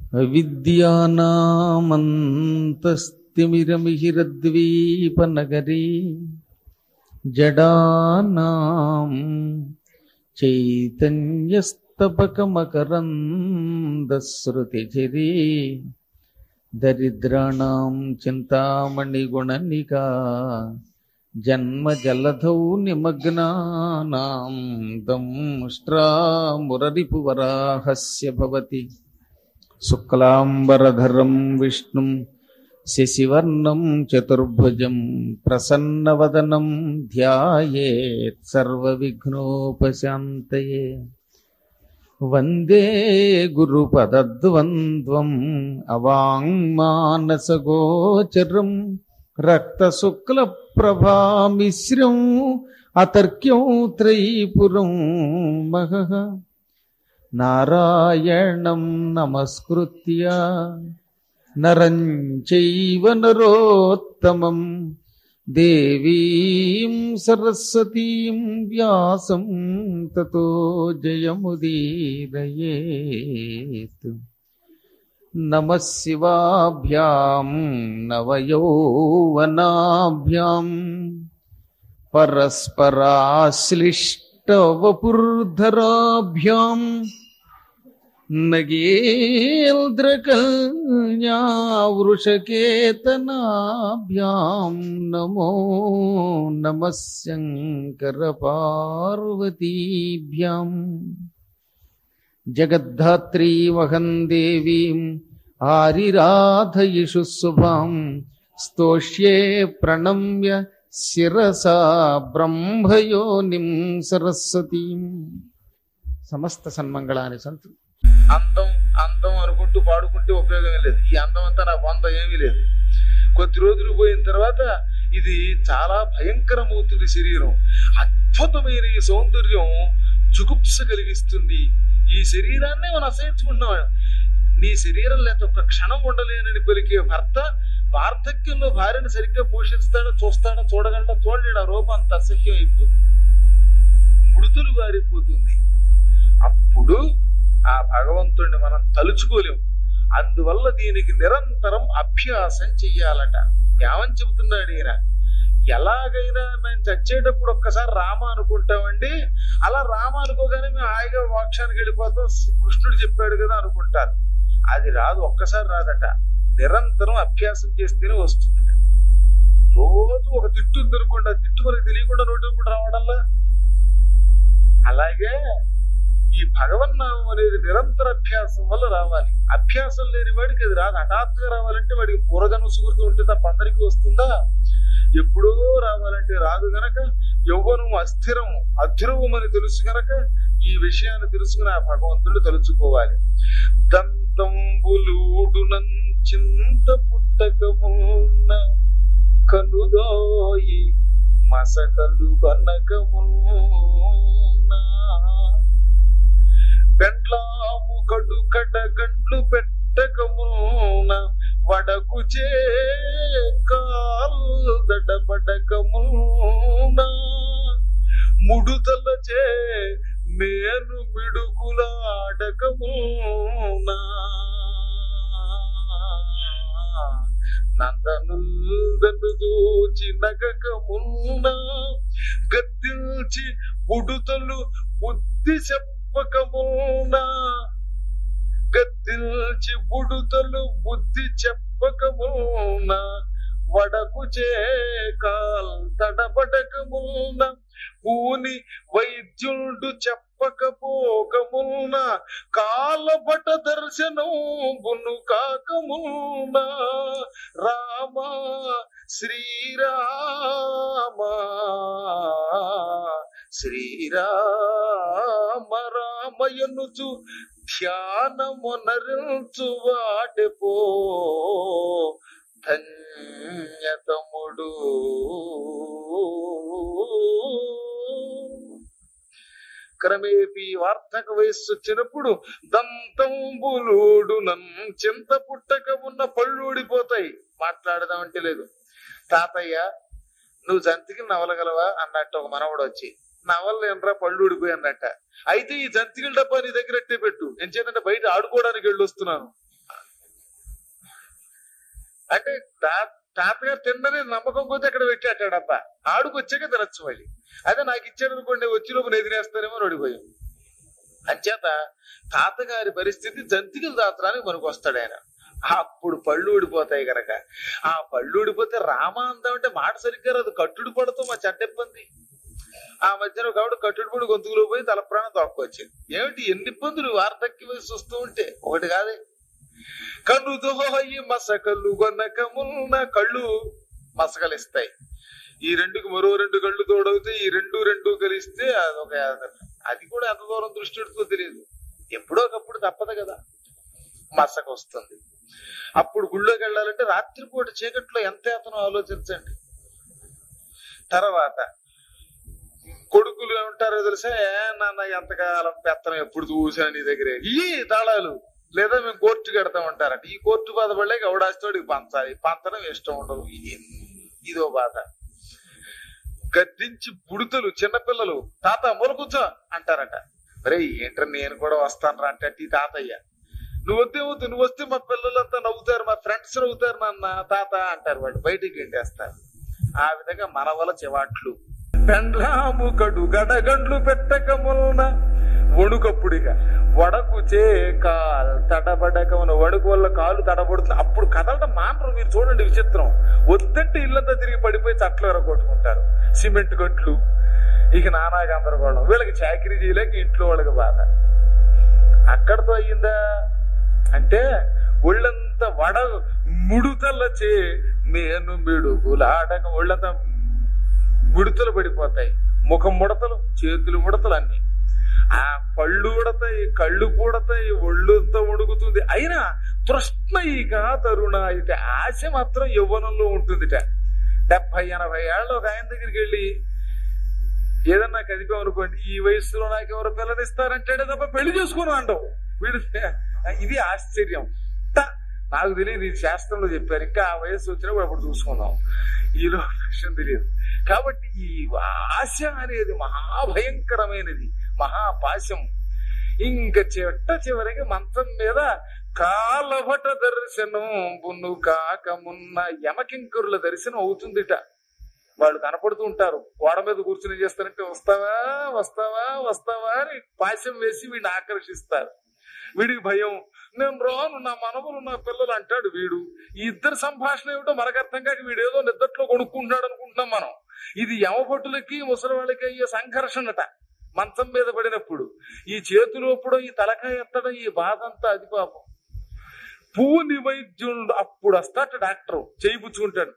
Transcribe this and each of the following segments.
విద్యానామంతస్తిమిరమిహిరద్వీపనగరీ జడానాం చైతన్యస్తపకమకరందశ్రుతిచిరీ దరిద్రాణం చింతామణిగుణనికా జన్మజలధౌ నిమగ్నానాం దంష్ట్రామురరిపువరాహస్య భవతి శుక్లాంబరధరం విష్ణుం శశివర్ణం చతుర్భుజం ప్రసన్నవదనం ధ్యాయేత్ సర్వవిఘ్నోపశాంతయే వందే గురుపదద్వంద్వం అవాంగ్మానసగోచరం రక్తశుక్లప్రభామిశ్రం అతర్క్యం త్రైపురం మహః నారాయణం నమస్కృత్య నరం చైవ నరోత్తమం దేవీం సరస్వతీం వ్యాసం తతో జయముదీరయేత్ నమ శివాభ్యాం నవయౌవనాభ్యాం పరస్పరాశ్లిష్టవపుర్ధరాభ్యాం నగేంద్రకల్యావృషకేతనాభ్యాం నమో నమ శంకరపార్వతీభ్యాం జగద్ధాత్రీ వహం దేవీం ఆరిరాధయిషు శుభాం స్తోష్యే ప్రణమ్య శిరసా బ్రహ్మయోనిం సరస్వతీం సమస్త సన్మంగళాని సంతు అందం అందం అనుకుంటూ పాడుకుంటే ఉపయోగం లేదు ఈ అందం అంతా నాకు వంద ఏమీ లేదు కొద్ది రోజులు పోయిన తర్వాత ఇది చాలా భయంకరమవుతుంది శరీరం అద్భుతమైన ఈ సౌందర్యం జుగుప్స కలిగిస్తుంది ఈ శరీరాన్నే మనం అసహించుకుంటున్నాం నీ శరీరం లేక ఒక క్షణం ఉండలేనని పలికే భర్త వార్ధక్యంలో భార్యను సరిగ్గా పోషిస్తాడో చూస్తాడో చూడగలడో చూడలేడు ఆ రూపం అంత అసహ్యం అయిపోతుంది మృతులు వారిపోతుంది అప్పుడు ఆ భగవంతుడిని మనం తలుచుకోలేము అందువల్ల దీనికి నిరంతరం అభ్యాసం చెయ్యాలట ఏమని చెబుతున్నాడు ఈయన ఎలాగైనా మేము చచ్చేటప్పుడు ఒక్కసారి రామ అనుకుంటామండి అలా రామ అనుకోగానే మేము హాయిగా మోక్షానికి వెళ్ళిపోతాం కృష్ణుడు చెప్పాడు కదా అనుకుంటారు అది రాదు ఒక్కసారి రాదట నిరంతరం అభ్యాసం చేస్తేనే వస్తుంది రోజు ఒక తిట్టు ఉంది అనుకోండి ఆ తిట్టు మనకి తెలియకుండా నోటి కూడా రావడంలా అలాగే ఈ భగవన్నామం అనేది నిరంతర అభ్యాసం వల్ల రావాలి అభ్యాసం లేని వాడికి అది రాదు హఠాత్తుగా రావాలంటే వాడికి పూర్వజన్మ సుకృతి ఉంటే తప్ప అందరికీ వస్తుందా ఎప్పుడో రావాలంటే రాదు గనక యౌవనం అస్థిరము అధ్రువం అని తెలుసు గనక ఈ విషయాన్ని తెలుసుకుని ఆ భగవంతుడు తలుచుకోవాలి దంతంబులుడునం చింత పుట్టకమున్న కనుదోయి మసకలు కనకమున్నా పెండ్లాము కడు కడ గండ్లు పెట్టకమున వడకు చే కాల్దడబడకమున ముడుతల చే మేను మిడుగులాడకమున నందనుందను దూచి నగకమున్న గద్దిల్చి ఉడుతలు బుద్ధి చెప్పకమున గద్దిల్చి బుడుతలు బుద్ధి చెప్పకమున వడకు చేకాల్ తడబడకమున పూని వైద్యుడు చెప్పకపోకమున కాలపట దర్శనం బును కాకమున రామ శ్రీరామ శ్రీరామ రామయనుచు ధ్యానమునరించు వాడెపో ధన్యతముడు క్రమేపీ వార్ధక వయస్సు వచ్చినప్పుడు దంతంబులుడు నన్ను చింత పుట్టక ఉన్న పళ్ళు ఊడిపోతాయి మాట్లాడదామంటే లేదు తాతయ్య నువ్వు జంతికి నవలగలవా అన్నట్టు ఒక మనవడు వచ్చి నవలు ఏంట్రా పళ్ళు ఊడిపోయి అన్నట్ట అయితే ఈ జంతికల డబ్బా నీ దగ్గర ఎట్టే పెట్టు ఎంచేతంటే బయట ఆడుకోవడానికి వెళ్ళి వస్తున్నాను అంటే తా- తాతగారు తిన్నని నమ్మకం కొద్ది అక్కడ పెట్టాడబ్బా ఆడుకు వచ్చాక తినచ్చు మళ్ళీ అదే నాకు ఇచ్చాడు అనుకోండి వచ్చి లోపు ఎదిరేస్తారేమో అని ఓడిపోయాం అంచేత తాతగారి పరిస్థితి జంతికలు దాచడానికి మనకు వస్తాడు ఆయన అప్పుడు పళ్ళు ఊడిపోతాయి గనక ఆ పళ్ళు ఊడిపోతే రామ అందామంటే మాట సరిగ్గా రాదు కట్టుడు పడుతూ మా చెడ్డ ఇబ్బంది ఆ మధ్యన ఒక ఆవిడ కట్టుడు పడి గొంతుకులో పోయి తల ప్రాణం తొక్కొచ్చింది ఏమిటి ఎన్ని ఇబ్బందులు వార్ధక్య వయసు వస్తూ ఉంటే ఒకటి కాదే కన్ను దోహయి మసకలు గొన్నకమున్న కళ్ళు మసకలిస్తాయి ఈ రెండుకి మరో రెండు కళ్ళు తోడవుతాయి ఈ రెండు రెండు కలిస్తే అదొక అది కూడా ఎంత దూరం దృష్టి పెడుతుందో తెలియదు ఎప్పుడో ఒకప్పుడు తప్పదు కదా మసక వస్తుంది అప్పుడు గుళ్ళోకి వెళ్ళాలంటే రాత్రిపూట చీకట్లో ఎంత అతను ఆలోచించండి తర్వాత కొడుకులు ఏమంటారో తెలుసా "ఏ నాన్న ఎంతకాలం పెత్తనం ఎప్పుడు చూసాను నీ దగ్గరే ఈ తాళాలు లేదా మేము కోర్టు కడతామంటారట ఈ కోర్టు బాధ పడలే గౌడాస్తోడికి పంచాలి పంచడం ఇష్టం ఉండదు ఇది ఇదో బాధ గద్దించి బుడతలు చిన్నపిల్లలు తాత మూల కూర్చో అంటారట రే ఏంట్రా నేను కూడా వస్తాను రా అంటే ఈ తాతయ్య నువ్వు వద్దే వద్దు నువ్వు వస్తే మా పిల్లలంతా నవ్వుతారు మా ఫ్రెండ్స్ నవ్వుతారు నాన్న తాత అంటారు వాళ్ళు బయటికి గెంటేస్తారు ఆ విధంగా మనవల చివాట్లు పెండ్లాము కడు గడగండ్లు పెట్టక మొలన వణుకప్పుడిగా వడకు చే కాల్ తడబడకమున వణుకు వల్ల కాలు తడబడుతుంది అప్పుడు కదలడం మానరు మీరు చూడండి విచిత్రం వద్దంటే ఇల్లంతా తిరిగి పడిపోయి చట్లు ఎరగొట్టుకుంటారు సిమెంట్ గంట్లు ఇక నానా గందరగోళం వీళ్ళకి చాకరీ చేయలేక ఇంట్లో వాళ్ళకి బాధ అక్కడతో అయ్యిందా అంటే ఒళ్ళంతా వడ ముడుతలచే మేను మిడుగులాడక ఒళ్ళంతా ముడతలు పడిపోతాయి ముఖం ముడతలు చేతులు ముడతలు అన్ని ఆ పళ్ళు ఉడతాయి కళ్ళు పూడతాయి ఒళ్ళంతా ఉడుకుతుంది అయినా తృష్ణయిక తరుణాయిక ఆశ మాత్రం యవ్వనంలో ఉంటుందిట డెబ్బై ఎనభై ఏళ్ళ ఒక ఆయన దగ్గరికి వెళ్ళి ఏదన్నా కదిపాం అనుకోండి ఈ వయసులో నాకు ఎవరు పిల్లనిస్తారంటాడే తప్ప పెళ్లి చేసుకుని అంటావు వీడు ఇది ఆశ్చర్యం ట! నాకు తెలియదు ఇది శాస్త్రంలో చెప్పారు ఇంకా ఆ వయసు వచ్చినప్పుడు అప్పుడు చూసుకుందాం ఈలో విషయం తెలియదు కాబట్టి ఈ ఆశ అనేది మహాభయంకరమైనది మహాపాశం ఇంక చెట్ట చివరికి మంచం మీద కాలభట దర్శనం బున్ను కాకమున్న యమకింకరుల దర్శనం అవుతుందిట వాళ్ళు కనపడుతూ ఉంటారు గోడ మీద కూర్చుని ఏం చేస్తారంటే వస్తావా వస్తావా వస్తావా అని పాశం వేసి వీడిని ఆకర్షిస్తారు వీడికి భయం నేను రాను నా మనవలు నా పిల్లలు అంటాడు వీడు ఈ ఇద్దరు సంభాషణ ఏమిటో మనకు అర్థం కాక వీడు ఏదో నిద్దట్లో కొనుక్కుంటున్నాడు అనుకుంటున్నాం మనం ఇది యమభటులకి ముసలి వాళ్ళకి అయ్యే సంఘర్షణట మంచం మీద పడినప్పుడు ఈ చేతులు ఒప్పడం ఈ తలకాయ ఎత్తడం ఈ బాధ అంతా అది పాపం పూని వైద్యుడు అప్పుడు వస్తాట డాక్టర్ చేయి పుచ్చుకుంటాడు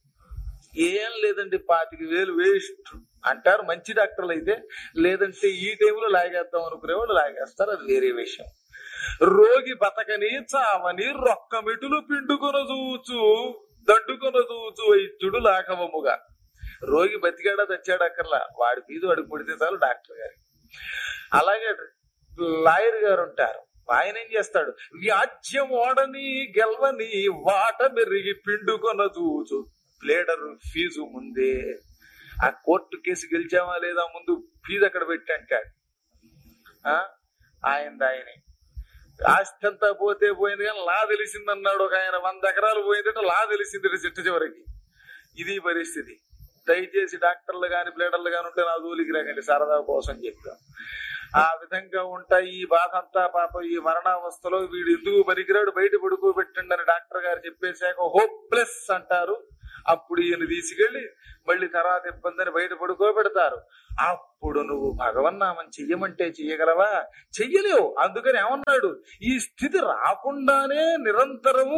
ఏం లేదండి పాతిక వేలు వేస్ట్ అంటారు మంచి డాక్టర్లు అయితే లేదంటే ఈ టైంలో లాగేద్దాం అనుకునే వాళ్ళు లాగేస్తారు అది వేరే విషయం రోగి బతకని చావని రొక్క మెటులు పిండుకొన చూచు దండుకొన చూచు వైద్యుడు లాఘవముగా రోగి బతికాడా తెచ్చాడు అక్కర్లా వాడి ఫీజు వాడికి పుడితే చాలు డాక్టర్ గారి అలాగే లాయర్ గారు ఉంటారు ఆయన ఏం చేస్తాడు వ్యాజ్యం ఓడని గెలవని వాట మెరిగి పిండుకొన చూచు ప్లేడర్ ఫీజు ముందే ఆ కోర్టు కేసు గెలిచామా లేదా ముందు ఫీజు అక్కడ పెట్టి అంటాడు ఆ? ఆయనది ఆయనే ఆస్తి అంతా పోతే పోయింది కానీ లా తెలిసింది అన్నాడు ఒక ఆయన వంద ఎకరాలు పోయిందంటే లా తెలిసింది చిట్ట చివరికి ఇది పరిస్థితి దయచేసి డాక్టర్లు గాని ప్లేడర్లు గాని ఉంటే నా జోలికి రాకండి సరదా కోసం చెప్పాం ఆ విధంగా ఉంటాయి ఈ బాధ అంతా పాపం ఈ మరణావస్థలో వీడు ఎందుకు పనికిరాడు బయట పడుకోబెట్టండి అని డాక్టర్ గారు చెప్పేశాక హోప్లెస్ అంటారు అప్పుడు ఈయన తీసుకెళ్లి మళ్ళీ తర్వాత ఇబ్బందిని బయట పడుకోబెడతారు అప్పుడు నువ్వు భగవన్నామం చెయ్యమంటే చెయ్యగలవా చెయ్యలేవు అందుకని ఏమన్నాడు ఈ స్థితి రాకుండానే నిరంతరము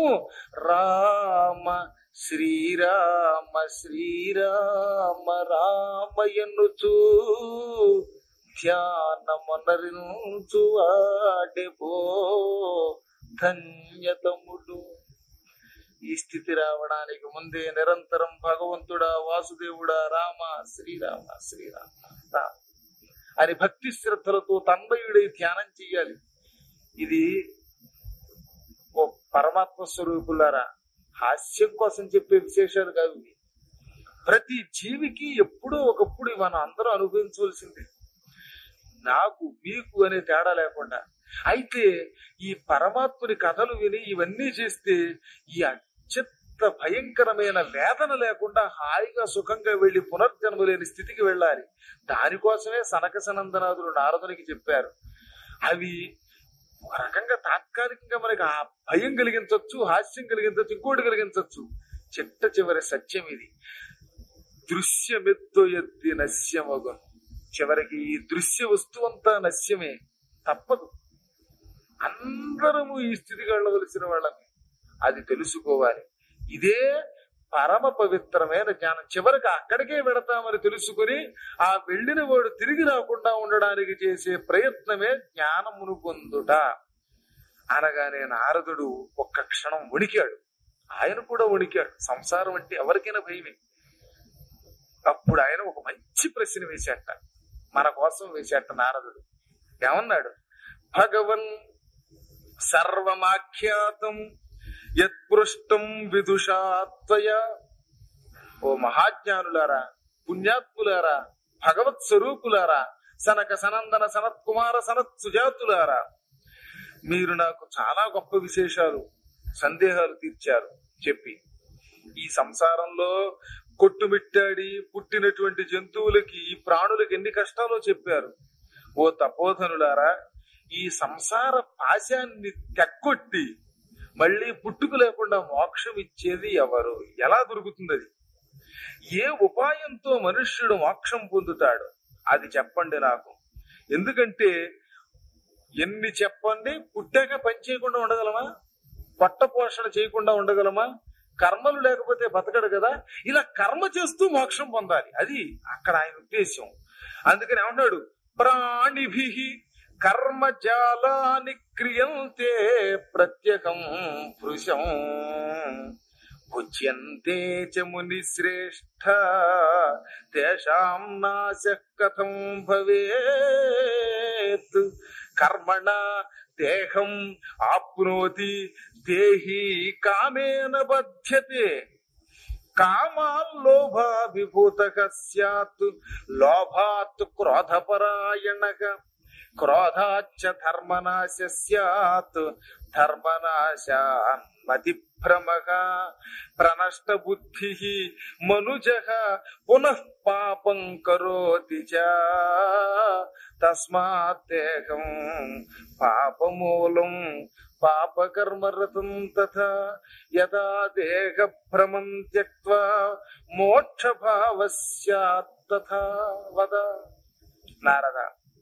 రామ శ్రీరామ శ్రీరామ రామ ఎన్నుచూ ధ్యానమనరించు వాడెపో ధన్యతముడు ఈ స్థితి రావడానికి ముందే నిరంతరం భగవంతుడా వాసుదేవుడా రామ శ్రీరామ శ్రీరామ రామ అని భక్తి శ్రద్ధలతో తన్మయుడై ధ్యానం చెయ్యాలి ఇది ఓ పరమాత్మ స్వరూపులారా హాస్యం కోసం చెప్పే విశేషాలు కావు ఇవి. ప్రతి జీవికి ఎప్పుడో ఒకప్పుడు ఇవి మనం అందరూ అనుభవించవలసిందే నాకు మీకు అనే తేడా లేకుండా అయితే ఈ పరమాత్ముని కథలు విని ఇవన్నీ చేస్తే ఈ అత్యంత అంత భయంకరమైన వేదన లేకుండా హాయిగా సుఖంగా వెళ్లి పునర్జన్మ లేని స్థితికి వెళ్ళాలి దానికోసమే సనక సనందనాథులు నారదునికి చెప్పారు అవి ఒక రకంగా తాత్కాలికంగా మనకి ఆ భయం కలిగించవచ్చు హాస్యం కలిగించవచ్చు ఇంకోటి కలిగించవచ్చు చిట్ట చివరి సత్యం ఇది దృశ్యమెత్తు ఎత్తి నశ్యమగును చివరికి ఈ దృశ్య వస్తువంతా నశ్యమే తప్పదు అందరము ఈ స్థితికి వెళ్ళవలసిన వాళ్ళని అది తెలుసుకోవాలి ఇదే పరమ పవిత్రమైన జ్ఞానం చివరికి అక్కడికే వెడతామని తెలుసుకుని ఆ వెళ్ళిన వాడు తిరిగి రాకుండా ఉండడానికి చేసే ప్రయత్నమే జ్ఞానమును పొందుట అనగానే నారదుడు ఒక్క క్షణం వణికాడు ఆయన కూడా వణికాడు సంసారం అంటే ఎవరికైనా భయమే అప్పుడు ఆయన ఒక మంచి ప్రశ్న వేశాట మన కోసం వేశాట నారదుడు ఏమన్నాడు భగవన్ సర్వమాఖ్యాతం యత్పృష్టం విదుషాత్వయ ఓ మహాజ్ఞానులారా పుణ్యాత్ములారా భగవత్ స్వరూపులారా సనక సనందన సనత్ కుమార సనత్ సుజాతులారా మీరు నాకు చాలా గొప్ప విశేషాలు సందేహాలు తీర్చారు చెప్పి ఈ సంసారంలో కొట్టుమిట్టాడి పుట్టినటువంటి జంతువులకి ఈ ప్రాణులకి ఎన్ని కష్టాలో చెప్పారు ఓ తపోధనులారా ఈ సంసార పాశాన్ని తెక్కొట్టి మళ్ళీ పుట్టుకు లేకుండా మోక్షం ఇచ్చేది ఎవరు ఎలా దొరుకుతుంది అది ఏ ఉపాయంతో మనుష్యుడు మోక్షం పొందుతాడు అది చెప్పండి నాకు ఎందుకంటే ఎన్ని చెప్పండి పుట్టాక పని చేయకుండా ఉండగలమా పొట్ట పోషణ చేయకుండా ఉండగలమా కర్మలు లేకపోతే బతకడు కదా ఇలా కర్మ చేస్తూ మోక్షం పొందాలి అది అక్కడ ఆయన ఉద్దేశం అందుకని ఏమన్నాడు ప్రాణిభి కర్మజాలాని క్రియంతే ప్రత్యేకం పురుషం భుజ్యంతే చ ముని శ్రేష్ఠ తేషాం నాశ కథం భవేత్ కర్మణ దేహం ఆప్నోతి దేహి కామేన బధ్యతే కామాల్లోభాభిభూతక స్యాత్ లోభాత్ క్రోధపరాయణక క్రోధాచ్చ ధర్మనాశ స్యాత్ ధర్మనాశాన్మతి భ్రమః ప్రనష్ట బుద్ధి మనుజ పునః పాపం కరోతి చ తస్మాత్తేకం పాపమూలం పాపకర్మరతం తథా యదా దేహ భ్రమం త్యక్వా మోక్ష భావ స్యాత్ తథా వద నారద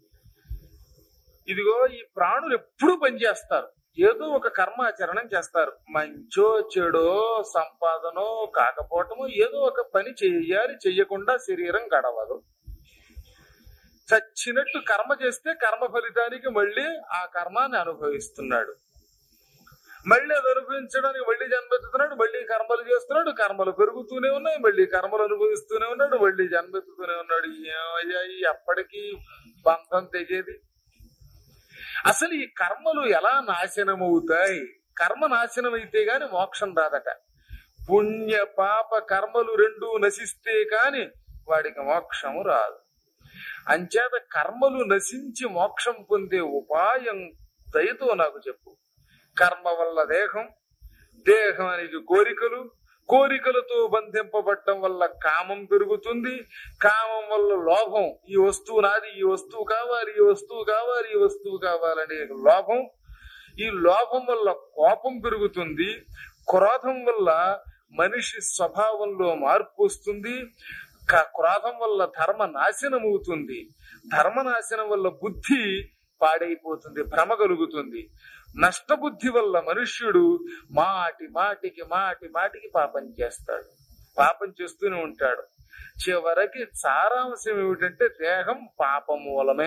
ఇదిగో ఈ ప్రాణులు ఎప్పుడు పనిచేస్తారు ఏదో ఒక కర్మాచరణం చేస్తారు మంచో చెడో సంపాదనో కాకపోవటమో ఏదో ఒక పని చెయ్యాలి చెయ్యకుండా శరీరం గడవదు చచ్చినట్టు కర్మ చేస్తే కర్మ ఫలితానికి మళ్ళీ ఆ కర్మాన్ని అనుభవిస్తున్నాడు మళ్ళీ అది అనుభవించడానికి మళ్ళీ జన్మెత్తుతున్నాడు మళ్ళీ కర్మలు చేస్తున్నాడు కర్మలు పెరుగుతూనే ఉన్నాయి మళ్ళీ కర్మలు అనుభవిస్తూనే ఉన్నాడు మళ్ళీ జన్మెత్తుతూనే ఉన్నాడు ఏమయ్యా ఈ ఎప్పటికీ బంధం తెగేది అసలు ఈ కర్మలు ఎలా నాశనమవుతాయి కర్మ నాశనం అయితే గాని మోక్షం రాదట పుణ్య పాప కర్మలు రెండు నశిస్తే కాని వాడికి మోక్షము రాదు అంచేత కర్మలు నశించి మోక్షం పొందే ఉపాయం దయతో నాకు చెప్పు కర్మ వల్ల దేహం దేహానికి కోరికలు కోరికలతో బంధింపబడటం వల్ల కామం పెరుగుతుంది కామం వల్ల లోభం ఈ వస్తువు నాది ఈ వస్తువు కావాలి ఈ వస్తువు కావాలి ఈ వస్తువు కావాలనే లోభం ఈ లోభం వల్ల కోపం పెరుగుతుంది క్రోధం వల్ల మనిషి స్వభావంలో మార్పు వస్తుంది క- క్రోధం వల్ల ధర్మ నాశనం అవుతుంది ధర్మ నాశనం వల్ల బుద్ధి పాడైపోతుంది భ్రమ కలుగుతుంది నష్టబుద్ధి వల్ల మనుష్యుడు మాటి మాటికి మాటి మాటికి పాపం చేస్తాడు పాపం చేస్తూనే ఉంటాడు చివరికి సారాంశం ఏమిటంటే దేహం పాప మూలమే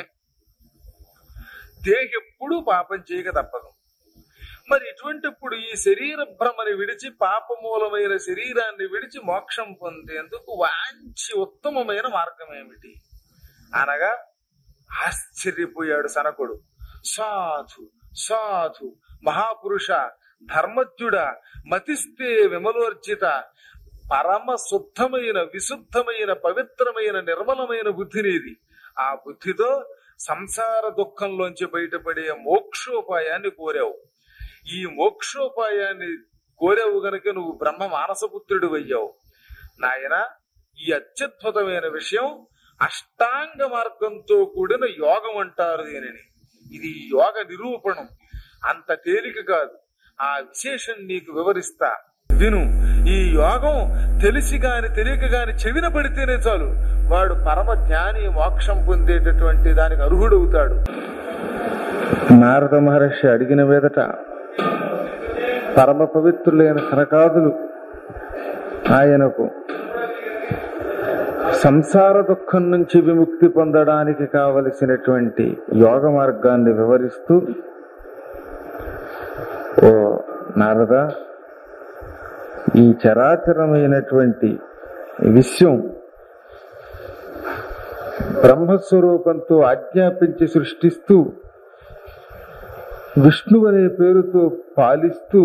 దేహం ఎప్పుడూ పాపం చేయక తప్పదు మరి ఇటువంటిప్పుడు ఈ శరీర భ్రమని విడిచి పాపమూలమైన శరీరాన్ని విడిచి మోక్షం పొందేందుకు వాంచి ఉత్తమమైన మార్గం ఏమిటి అనగా ఆశ్చర్యపోయాడు సనకుడు సాధు సాధు మహాపురుష ధర్మజ్ఞుడ మతిస్తే విమలోర్జిత పరమ శుద్ధమైన విశుద్ధమైన పవిత్రమైన నిర్మలమైన బుద్ధి నీది ఆ బుద్ధితో సంసార దుఃఖంలోంచి బయటపడే మోక్షోపాయాన్ని కోరావు ఈ మోక్షోపాయాన్ని కోరావు గనుక నువ్వు బ్రహ్మ మానసపుత్రుడు అయ్యావు నాయన ఈ అత్యద్భుతమైన విషయం అష్టాంగ మార్గంతో కూడిన యోగం అంటారు దీనిని ఇది యోగ నిరూపణం అంత తేలిక కాదు ఆ విశేషం నీకు వివరిస్తా విను ఈ యోగం తెలిసి గాని తెలియక గాని చెవిన పడితేనే చాలు వాడు పరమ జ్ఞాని మోక్షం పొందేటటువంటి దానికి అర్హుడవుతాడు నారద మహర్షి అడిగిన మీదట పరమ పవిత్రులైన సనకాదులు ఆయనకు సంసార దుఃఖం నుంచి విముక్తి పొందడానికి కావలసినటువంటి యోగ మార్గాన్ని వివరిస్తూ ఓ నారద ఈ చరాచరమైనటువంటి విశ్వం బ్రహ్మస్వరూపంతో ఆజ్ఞాపించి సృష్టిస్తూ విష్ణు అనే పేరుతో పాలిస్తూ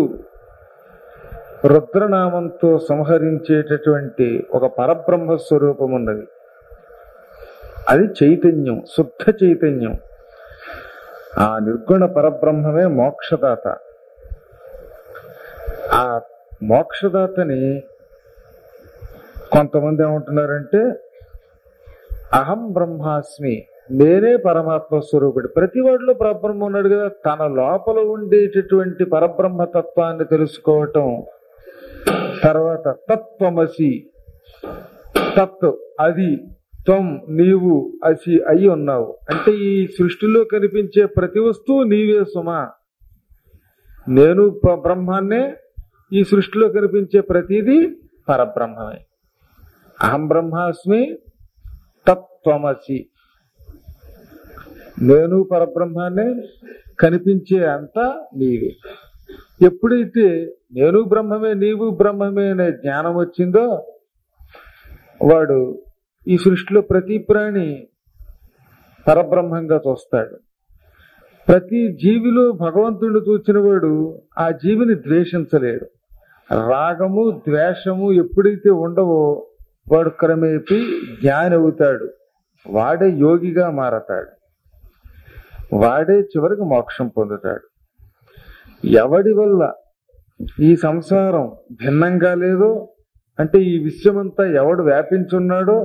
రుద్రనామంతో సంహరించేటటువంటి ఒక పరబ్రహ్మ స్వరూపం ఉన్నది అది చైతన్యం శుద్ధ చైతన్యం ఆ నిర్గుణ పరబ్రహ్మమే మోక్షదాత ఆ మోక్షదాతని కొంతమంది ఏమంటున్నారంటే అహం బ్రహ్మాస్మి నేనే పరమాత్మ స్వరూపుడు ప్రతి వాడిలో పరబ్రహ్మ ఉన్నాడు కదా తన లోపల ఉండేటటువంటి పరబ్రహ్మ తత్వాన్ని తెలుసుకోవటం తర్వాత తత్వమసి తత్ అది త్వం నీవు అసి అయి ఉన్నావు అంటే ఈ సృష్టిలో కనిపించే ప్రతి వస్తువు నీవే సుమా నేను ప- బ్రహ్మాన్నే ఈ సృష్టిలో కనిపించే ప్రతిదీ పరబ్రహ్మమే అహం బ్రహ్మాస్మి తత్వమసి నేను పరబ్రహ్మాన్నే కనిపించే అంతా నీవే ఎప్పుడైతే నేను బ్రహ్మమే నీవు బ్రహ్మమే అనే జ్ఞానం వచ్చిందో వాడు ఈ సృష్టిలో ప్రతి ప్రాణి పరబ్రహ్మంగా చూస్తాడు ప్రతి జీవిలో భగవంతుడిని చూచిన వాడు ఆ జీవిని ద్వేషించలేడు రాగము ద్వేషము ఎప్పుడైతే ఉండవో వాడు క్రమేపీ జ్ఞాని అవుతాడు వాడే యోగిగా మారతాడు వాడే చివరికి మోక్షం పొందుతాడు ఎవడి వల్ల ఈ సంసారం భిన్నంగా లేదో అంటే ఈ విశ్వమంతా ఎవడు వ్యాపించున్నాడో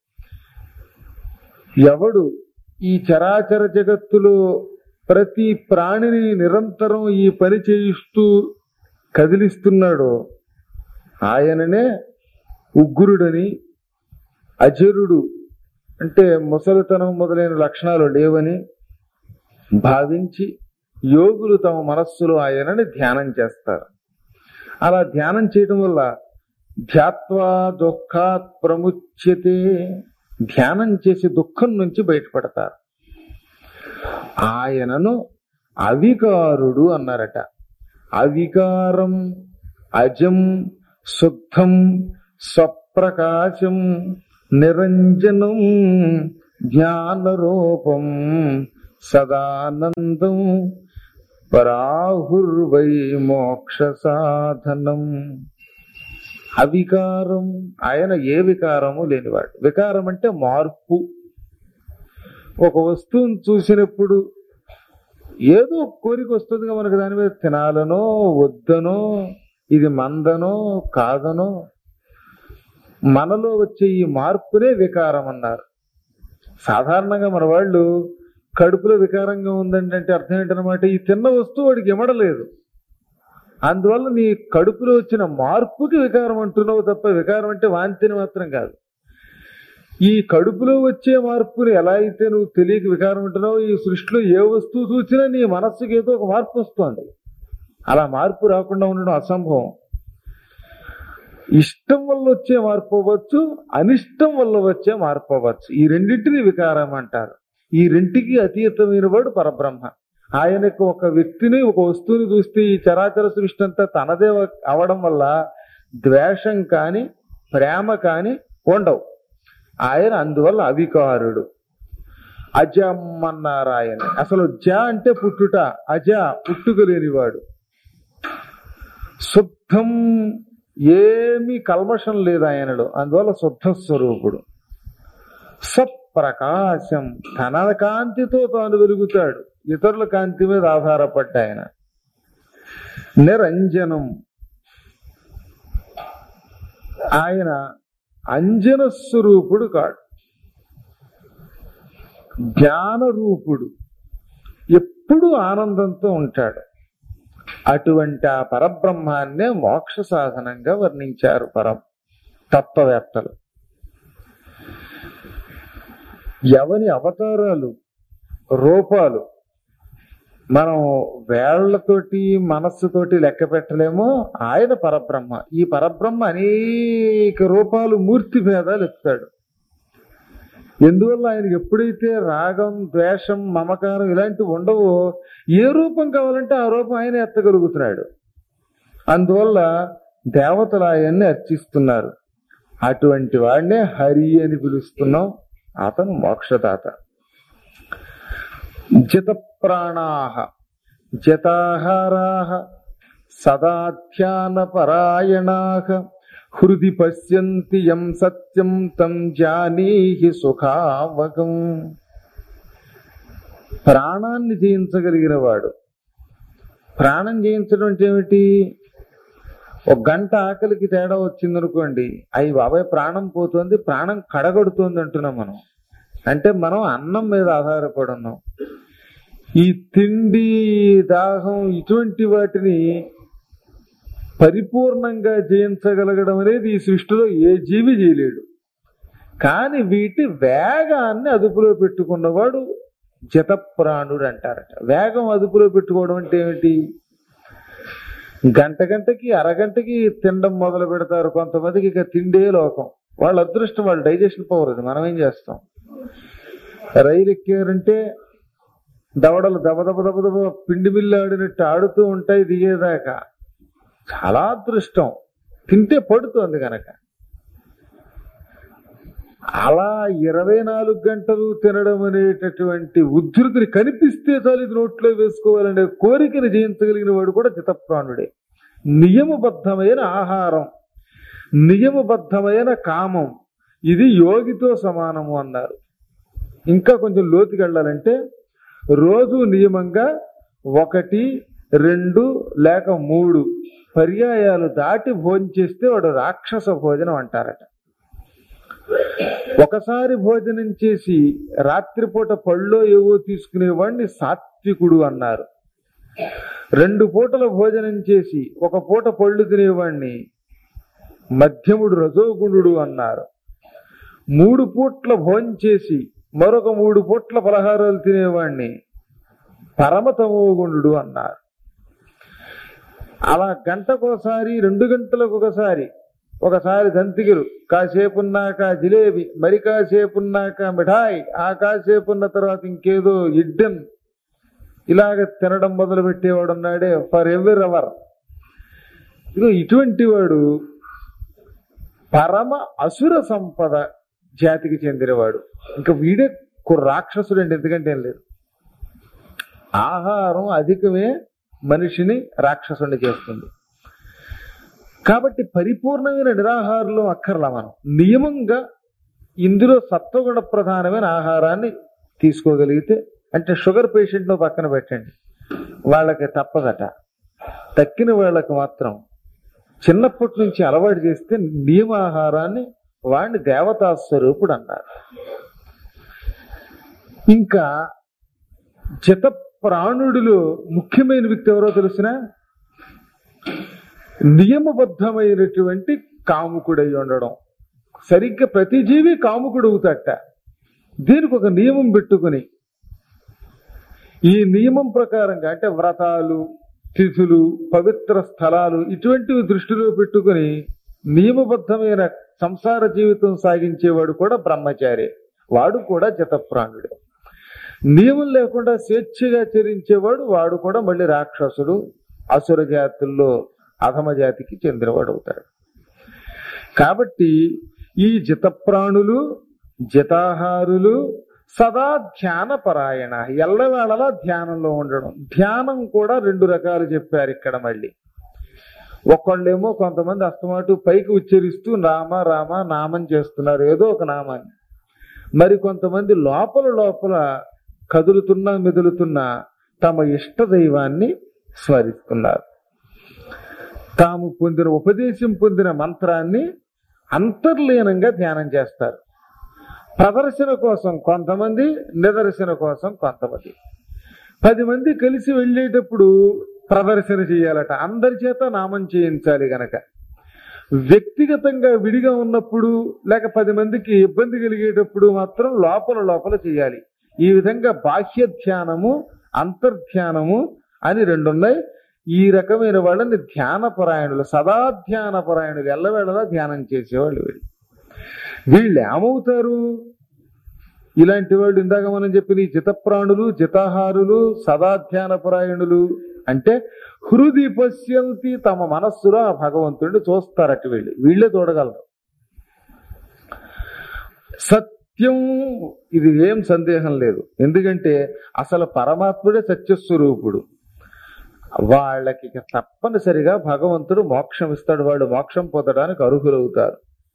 ఎవడు ఈ చరాచర జగత్తులో ప్రతి ప్రాణిని నిరంతరం ఈ పని చేయిస్తూ కదిలిస్తున్నాడో ఆయననే ఉగ్రుడని అజరుడు అంటే ముసలితనం మొదలైన లక్షణాలు లేవని భావించి యోగులు తమ మనస్సులో ఆయనని ధ్యానం చేస్తారు అలా ధ్యానం చేయడం వల్ల ధ్యాత్వా దుఃఖాత్ ప్రముచ్యతే ధ్యానం చేసి దుఃఖం నుంచి బయటపడతారు ఆయనను అవికారుడు అన్నారట అవికారం అజం శుద్ధం స్వప్రకాశం నిరంజనం జ్ఞానరూపం సదానందం పరాహుర్వై మోక్ష సాధనం అవికారం ఆయన ఏ వికారము లేనివాడు వికారం అంటే మార్పు ఒక వస్తువును చూసినప్పుడు ఏదో ఒక కోరిక వస్తుందిగా మనకు దాని మీద తినాలనో వద్దనో ఇది మందనో కాదనో మనలో వచ్చే ఈ మార్పునే వికారం అన్నారు సాధారణంగా మన వాళ్ళు కడుపులో వికారంగా ఉందండి అంటే అర్థం ఏంటనమాట ఈ తిన్న వస్తువు వాడికి ఇమడలేదు అందువల్ల నీ కడుపులో వచ్చిన మార్పుకి వికారం అంటున్నావు తప్ప వికారం అంటే వాంతిని మాత్రం కాదు ఈ కడుపులో వచ్చే మార్పుని ఎలా అయితే నువ్వు తెలియక వికారం అంటున్నావు ఈ సృష్టిలో ఏ వస్తువు చూసినా నీ మనస్సుకి ఏదో ఒక మార్పు వస్తుంది అలా మార్పు రాకుండా ఉండడం అసంభవం ఇష్టం వల్ల వచ్చే మార్పు అవ్వచ్చు అనిష్టం వల్ల వచ్చే మార్పు అవ్వచ్చు ఈ రెండింటిని వికారం అంటారు ఈ రెంటికి అతీతమైన వాడు పరబ్రహ్మ ఆయనకు ఒక వ్యక్తిని ఒక వస్తువుని చూస్తే ఈ చరాచర సృష్టి అంతా తనదే అవడం వల్ల ద్వేషం కాని ప్రేమ కాని ఉండవు ఆయన అందువల్ల అవికారుడు అజం అన్నారు ఆయన అసలు జ అంటే పుట్టుట అజ పుట్టుక లేనివాడు శుద్ధం ఏమీ కల్మషం లేదు ఆయనలో అందువల్ల శుద్ధ స్వరూపుడు సప్రకాశం తన కాంతితో తాను వెలుగుతాడు ఇతరుల కాంతి మీద ఆధారపడ్డ ఆయన నిరంజనం ఆయన అంజన స్వరూపుడు కాడు జ్ఞాన రూపుడు ఎప్పుడు ఆనందంతో ఉంటాడు అటువంటి ఆ పరబ్రహ్మాన్నే మోక్ష సాధనంగా వర్ణించారు పరం తత్వవేత్తలు ఎవని అవతారాలు రూపాలు మనం వేళ్లతోటి మనస్సుతోటి లెక్క పెట్టలేమో ఆయన పరబ్రహ్మ ఈ పరబ్రహ్మ అనేక రూపాలు మూర్తి భేదాలు ఎత్తాడు ఎందువల్ల ఆయనకి ఎప్పుడైతే రాగం ద్వేషం మమకారం ఇలాంటివి ఉండవో ఏ రూపం కావాలంటే ఆ రూపం ఆయన ఎత్తగలుగుతున్నాడు అందువల్ల దేవతలు ఆయన్ని అర్చిస్తున్నారు అటువంటి వాడినే హరి అని పిలుస్తున్నాం అతను మోక్షదాత జిత ప్రాణాహ జతాహారాహ సదా ధ్యాన పరాయణాహ హృది పశ్యంతి యం సత్యం తం జానీహి సుఖావగం ప్రాణాన్ని జయించగలిగిన వాడు ప్రాణం జయించడం అంటే ఏమిటి ఒక గంట ఆకలికి తేడా వచ్చింది అనుకోండి అయ్యి బాబాయ్ ప్రాణం పోతుంది ప్రాణం కడగడుతుంది అంటున్నాం మనం అంటే మనం అన్నం మీద ఆధారపడి ఉన్నాం ఈ తిండి దాహం ఇటువంటి వాటిని పరిపూర్ణంగా జయించగలగడం అనేది ఈ సృష్టిలో ఏ జీవి చేయలేడు కానీ వీటి వేగాన్ని అదుపులో పెట్టుకున్నవాడు జతప్రాణుడు అంటారట వేగం అదుపులో పెట్టుకోవడం అంటే ఏమిటి గంట గంటకి అరగంటకి తినడం మొదలు పెడతారు కొంతమందికి ఇక తిండే లోకం వాళ్ళ అదృష్టం వాళ్ళ డైజెషన్ పవర్ అది మనం ఏం చేస్తాం రైలు ఎక్కారంటే దవడలు దబ దబ దబ దబ పిండి మిల్లు ఆడినట్టు ఆడుతూ ఉంటాయి దిగేదాకా చాలా అదృష్టం తింటే పడుతోంది కనుక అలా ఇరవై నాలుగు గంటలు తినడం అనేటటువంటి ఉద్ధృతిని కనిపిస్తే చాలు ఇది నోట్లో వేసుకోవాలనే కోరికను జయించగలిగిన వాడు కూడా చితప్రాణుడే నియమబద్ధమైన ఆహారం నియమబద్ధమైన కామం ఇది యోగితో సమానము అన్నారు ఇంకా కొంచెం లోతుకి వెళ్ళాలంటే రోజు నియమంగా ఒకటి రెండు లేక మూడు పర్యాయాలు దాటి భోజనం చేస్తే వాడు రాక్షస భోజనం అంటారట ఒకసారి భోజనం చేసి రాత్రిపూట పళ్ళో ఏవో తీసుకునేవాడిని సాత్వికుడు అన్నారు రెండు పూటల భోజనం చేసి ఒక పూట పళ్ళు తినేవాడిని మధ్యముడు రజోగుణుడు అన్నారు మూడు పూట్ల భోజనం చేసి మరొక మూడు పూట్ల పలహారాలు తినేవాడిని పరమతమోగుణుడు అన్నారు అలా గంటకోసారి రెండు గంటలకు ఒకసారి ఒకసారి దంతిగిరు కాసేపున్నాక జిలేబి మరి కాసేపున్నాక మిఠాయి ఆ కాసేపున్న తర్వాత ఇంకేదో ఇడ్డన్ ఇలాగ తినడం మొదలు పెట్టేవాడు ఉన్నాడే ఫర్ ఎవర్ అవర్ ఇదిగో ఇటువంటి వాడు పరమ అసుర సంపద జాతికి చెందినవాడు ఇంకా వీడే కు- రాక్షసుడు అండి ఎందుకంటే ఏం లేదు ఆహారం అధికమే మనిషిని రాక్షసుని చేస్తుంది కాబట్టి పరిపూర్ణమైన నిరాహారంలో అక్కర్లా మనం నియమంగా ఇందులో సత్వగుణ ప్రధానమైన ఆహారాన్ని తీసుకోగలిగితే అంటే షుగర్ పేషెంట్ పక్కన పెట్టండి వాళ్ళకి తప్పదట తక్కిన వాళ్ళకి మాత్రం చిన్నప్పటి నుంచి అలవాటు చేస్తే నియమాహారాన్ని వాడిని దేవతా స్వరూపుడు అన్నారు ఇంకా చిత ప్రాణుడిలో ముఖ్యమైన వ్యక్తి ఎవరో తెలిసిన నియమబద్ధమైనటువంటి కాముకుడై ఉండడం సరిగ్గా ప్రతి జీవి కాముకుడు అవుతాట దీనికి ఒక నియమం పెట్టుకుని ఈ నియమం ప్రకారంగా అంటే వ్రతాలు తిథులు పవిత్ర స్థలాలు ఇటువంటివి దృష్టిలో పెట్టుకుని నియమబద్ధమైన సంసార జీవితం సాగించేవాడు కూడా బ్రహ్మచారి వాడు కూడా జతప్రాణుడే నియమం లేకుండా స్వేచ్ఛగా చరించేవాడు వాడు కూడా మళ్ళీ రాక్షసుడు అసుర జాతుల్లో అధమ జాతికి చెందినవాడు అవుతాడు కాబట్టి ఈ జితప్రాణులు జితాహారులు సదా ధ్యాన పరాయణ ఎల్లవేళలా ధ్యానంలో ఉండడం ధ్యానం కూడా రెండు రకాలు చెప్పారు ఇక్కడ మళ్ళీ ఒకళ్ళేమో కొంతమంది అస్తమాటు పైకి ఉచ్చరిస్తూ రామ రామ నామం చేస్తున్నారు ఏదో ఒక నామాన్ని మరి కొంతమంది లోపల లోపల కదులుతున్నా మెదులుతున్నా తమ ఇష్ట దైవాన్ని స్మరిస్తున్నారు తాము పొందిన ఉపదేశం పొందిన మంత్రాన్ని అంతర్లీనంగా ధ్యానం చేస్తారు ప్రదర్శన కోసం కొంతమంది నిదర్శన కోసం కొంతమంది పది మంది కలిసి వెళ్ళేటప్పుడు ప్రదర్శన చేయాలట అందరి చేత నామం చేయించాలి గనక వ్యక్తిగతంగా విడిగా ఉన్నప్పుడు లేక పది మందికి ఇబ్బంది కలిగేటప్పుడు మాత్రం లోపల లోపల చేయాలి ఈ విధంగా బాహ్య ధ్యానము అంతర్ధ్యానము అని రెండు ఉన్నాయి ఈ రకమైన వాళ్ళని ధ్యాన పరాయణులు సదా ధ్యాన పరాయణులు ఎల్లవేళలా ధ్యానం చేసేవాళ్ళు వీళ్ళు వీళ్ళు ఏమవుతారు ఇలాంటి వాళ్ళు ఇందాక మనం చెప్పిన ఈ జితప్రాణులు జితాహారులు సదా ధ్యాన పరాయణులు అంటే హృది పశ్యంతి తమ మనస్సులో ఆ భగవంతుడిని చూస్తారట వీళ్ళు వీళ్ళే చూడగలరు సత్యం ఇది ఏం సందేహం లేదు ఎందుకంటే అసలు పరమాత్ముడే సత్యస్వరూపుడు వాళ్ళకి ఇక తప్పనిసరిగా భగవంతుడు మోక్షం ఇస్తాడు వాళ్ళు మోక్షం పొందడానికి అర్హులవుతారు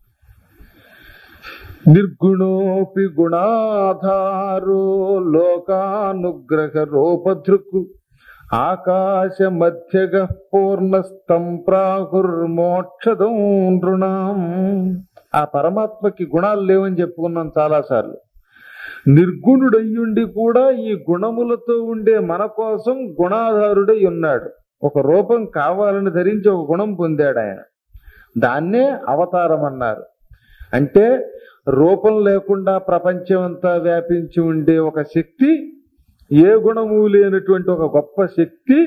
నిర్గుణోపి గుణాధారో లోకానుగ్రహ రూపధృక్కు ఆకాశ మధ్యగ పూర్ణస్తం ప్రాహుర్మోక్షదం నృణాం ఆ పరమాత్మకి గుణాలు లేవని చెప్పుకున్నాం చాలాసార్లు నిర్గుణుడయ్యుండి కూడా ఈ గుణములతో ఉండే మన కోసం గుణాధారుడై ఉన్నాడు ఒక రూపం కావాలని ధరించి ఒక గుణం పొందాడు ఆయన దాన్నే అవతారం అన్నారు అంటే రూపం లేకుండా ప్రపంచం అంతా వ్యాపించి ఉండే ఒక శక్తి ఏ గుణము లేనటువంటి ఒక గొప్ప శక్తి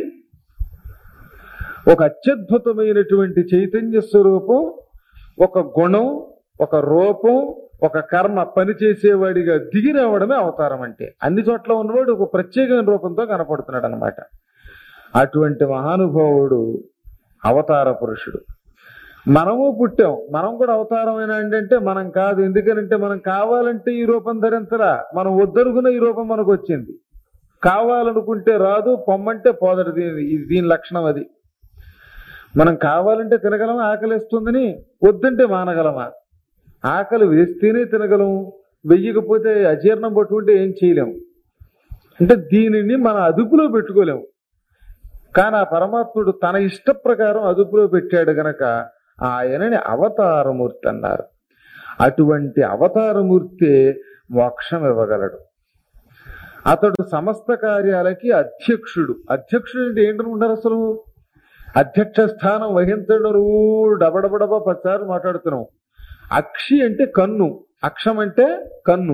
ఒక అత్యద్భుతమైనటువంటి చైతన్య స్వరూపం ఒక గుణం ఒక రూపం ఒక కర్మ పనిచేసేవాడిగా దిగి రావడమే అవతారం అంటే అన్ని చోట్ల ఉన్నవాడు ఒక ప్రత్యేకమైన రూపంతో కనపడుతున్నాడు అనమాట అటువంటి మహానుభావుడు అవతార పురుషుడు మనము పుట్టాం మనం కూడా అవతారమైన అంటే మనం కాదు ఎందుకనంటే మనం కావాలంటే ఈ రూపం ధరించరా మనం వద్దనుకున్న ఈ రూపం మనకు వచ్చింది కావాలనుకుంటే రాదు పొమ్మంటే పోదడు దీని ఇది దీని లక్షణం అది మనం కావాలంటే తినగలమా ఆకలిస్తుందని వద్దంటే మానగలమా ఆకలి వేస్తేనే తినగలం వెయ్యకపోతే అజీర్ణం పట్టుకుంటే ఏం చేయలేము అంటే దీనిని మన అదుపులో పెట్టుకోలేము కానీ ఆ పరమాత్ముడు తన ఇష్ట ప్రకారం అదుపులో పెట్టాడు గనక ఆయనని అవతారమూర్తి అన్నారు అటువంటి అవతారమూర్తే మోక్షం ఇవ్వగలడు అతడు సమస్త కార్యాలకి అధ్యక్షుడు అధ్యక్షుడు అంటే ఏంటనుకుంటారు అసలు అధ్యక్ష స్థానం వహించడం నువ్వు డబడబడబ పచ్చారు మాట్లాడుతున్నావు అక్షి అంటే కన్ను అక్షం అంటే కన్ను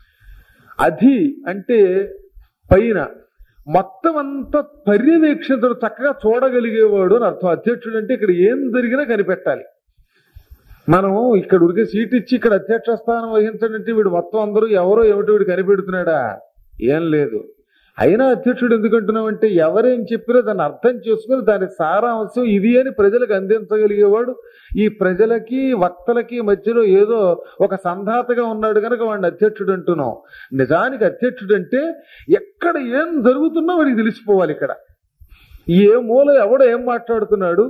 అధి అంటే పైన మొత్తం అంతా పర్యవేక్షితుడు చక్కగా చూడగలిగేవాడు అని అర్థం అధ్యక్షుడు అంటే ఇక్కడ ఏం జరిగినా కనిపెట్టాలి మనం ఇక్కడ ఉరికే సీట్ ఇచ్చి ఇక్కడ అధ్యక్ష స్థానం వహించడంటే వీడు మొత్తం అందరూ ఎవరో ఏమిటో వీడు కనిపెడుతున్నాడా ఏం లేదు అయినా అధ్యక్షుడు ఎందుకంటున్నామంటే ఎవరేం చెప్పినా దాన్ని అర్థం చేసుకుని దాని సారాంశం ఇది అని ప్రజలకు అందించగలిగేవాడు ఈ ప్రజలకి వక్తలకి మధ్యలో ఏదో ఒక సంధాతగా ఉన్నాడు కనుక వాడిని అధ్యక్షుడు అంటున్నాం నిజానికి అధ్యక్షుడు అంటే ఎక్కడ ఏం జరుగుతున్నా వాడికి తెలిసిపోవాలి ఇక్కడ ఏ మూల ఎవడో ఏం మాట్లాడుతున్నాడు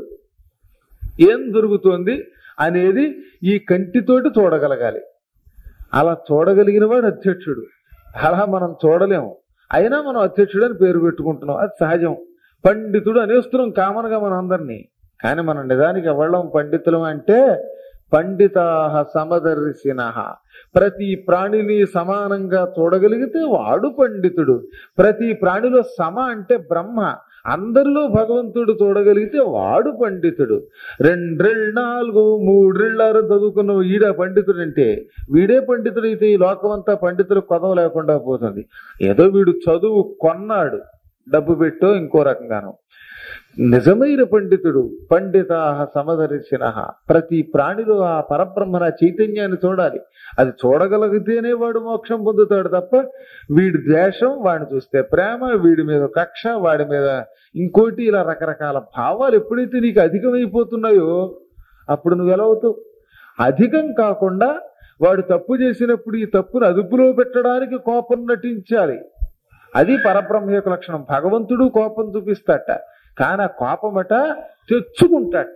ఏం జరుగుతోంది అనేది ఈ కంటితోటి చూడగలగాలి అలా చూడగలిగిన వాడు అధ్యక్షుడు అలా మనం చూడలేము అయినా మనం అధ్యక్షుడు అని పేరు పెట్టుకుంటున్నాం అది సహజం పండితుడు అనేస్తున్నాం కామన్ గా మన అందరినీ కానీ మనం నిజానికి ఎవళ్ళం పండితులం అంటే పండితా సమదర్శిన ప్రతి ప్రాణిని సమానంగా చూడగలిగితే వాడు పండితుడు ప్రతి ప్రాణిలో సమ అంటే బ్రహ్మ అందరిలో భగవంతుడు చూడగలిగితే వాడు పండితుడు రెండ్రెళ్ళు నాలుగు మూడ్రెళ్ళారు చదువుకున్న ఈడ పండితుడు అంటే వీడే పండితుడైతే ఈ లోకమంతా పండితులు కొదవ లేకుండా పోతుంది ఏదో వీడు చదువు కొన్నాడు డబ్బు పెట్టో ఇంకో రకంగాను నిజమైన పండితుడు పండిత సమదర్శిన ప్రతి ప్రాణిలో ఆ పరబ్రహ్మణ చైతన్యాన్ని చూడాలి అది చూడగలిగితేనే వాడు మోక్షం పొందుతాడు తప్ప వీడి ద్వేషం వాడిని చూస్తే ప్రేమ వీడి మీద కక్ష వాడి మీద ఇంకోటి ఇలా రకరకాల భావాలు ఎప్పుడైతే నీకు అధికమైపోతున్నాయో అప్పుడు నువ్వు ఎలా అవుతావు అధికం కాకుండా వాడు తప్పు చేసినప్పుడు ఈ తప్పును అదుపులో పెట్టడానికి కోపం నటించాలి అది పరబ్రహ్మ యొక్క లక్షణం భగవంతుడు కోపం చూపిస్తాట కానీ ఆ కోపమట తెచ్చుకుంటాట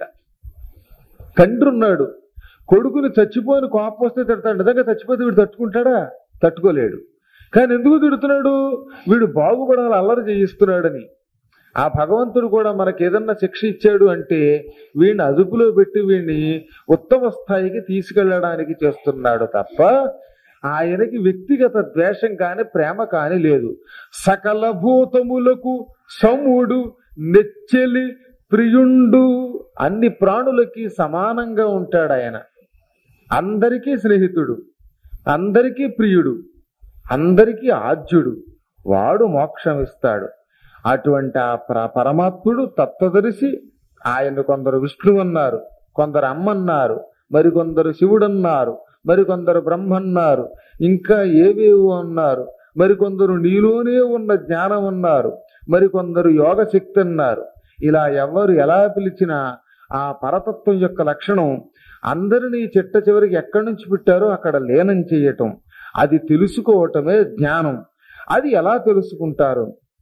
తండ్రి ఉన్నాడు కొడుకుని చచ్చిపోయిన కోపం వస్తే తిడతాడు నిజంగా చచ్చిపోతే వీడు తట్టుకుంటాడా తట్టుకోలేడు కానీ ఎందుకు తిడుతున్నాడు వీడు బాగుపడాలి అల్లరి చేయిస్తున్నాడని ఆ భగవంతుడు కూడా మనకి ఏదన్నా శిక్ష ఇచ్చాడు అంటే వీడిని అదుపులో పెట్టి వీడిని ఉత్తమ స్థాయికి తీసుకెళ్ళడానికి చేస్తున్నాడు తప్ప ఆయనకి వ్యక్తిగత ద్వేషం కాని ప్రేమ కాని లేదు సకల భూతములకు సముడు నెచ్చెలి ప్రియుండు అన్ని ప్రాణులకి సమానంగా ఉంటాడు ఆయన అందరికీ స్నేహితుడు అందరికీ ప్రియుడు అందరికీ ఆద్యుడు వాడు మోక్షం ఇస్తాడు అటువంటి ఆ ప్ర- పరమాత్ముడు తత్వదర్శి ఆయన కొందరు విష్ణువు అన్నారు కొందరు అమ్మన్నారు మరికొందరు శివుడన్నారు మరికొందరు బ్రహ్మన్నారు ఇంకా ఏవేవో అన్నారు మరికొందరు నీలోనే ఉన్న జ్ఞానం అన్నారు మరికొందరు యోగ శక్తి అన్నారు ఇలా ఎవరు ఎలా పిలిచినా ఆ పరతత్వం యొక్క లక్షణం అందరినీ చిట్ట చివరికి ఎక్కడి నుంచి పెట్టారో అక్కడ లీనం చేయటం అది తెలుసుకోవటమే జ్ఞానం అది ఎలా తెలుసుకుంటారు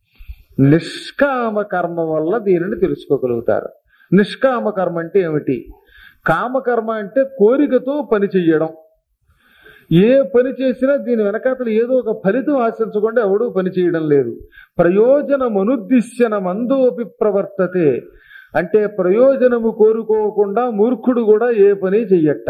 నిష్కామ కర్మ వల్ల దీనిని తెలుసుకోగలుగుతారు నిష్కామ కర్మ అంటే ఏమిటి కామకర్మ అంటే కోరికతో పని చెయ్యడం ఏ పని చేసినా దీని వెనకాతలు ఏదో ఒక ఫలితం ఆశించకుండా ఎవడూ పని చేయడం లేదు ప్రయోజనమనుద్దిశ్యన మందోపి ప్రవర్తతే అంటే ప్రయోజనము కోరుకోకుండా మూర్ఖుడు కూడా ఏ పని చెయ్యట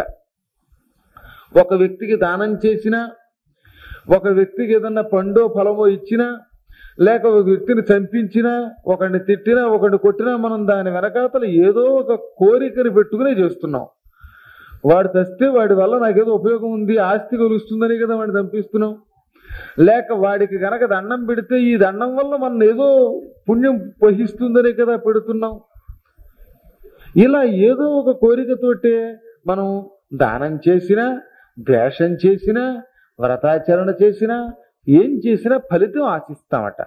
ఒక వ్యక్తికి దానం చేసినా ఒక వ్యక్తికి ఏదన్నా పండో ఫలమో ఇచ్చినా లేక ఒక వ్యక్తిని చంపించినా ఒకడిని తిట్టినా ఒకడిని కొట్టినా మనం దాని వెనకాతలు ఏదో ఒక కోరికని పెట్టుకునే చేస్తున్నాం వాడు తెస్తే వాడి వల్ల నాకేదో ఉపయోగం ఉంది ఆస్తి కలుస్తుందని కదా వాడిని చంపిస్తున్నాం లేక వాడికి గనక దండం పెడితే ఈ దండం వల్ల మనం ఏదో పుణ్యం వహిస్తుందనే కదా పెడుతున్నాం ఇలా ఏదో ఒక కోరికతోటే మనం దానం చేసినా ద్వేషం చేసినా వ్రతాచరణ చేసినా ఏం చేసినా ఫలితం ఆశిస్తామట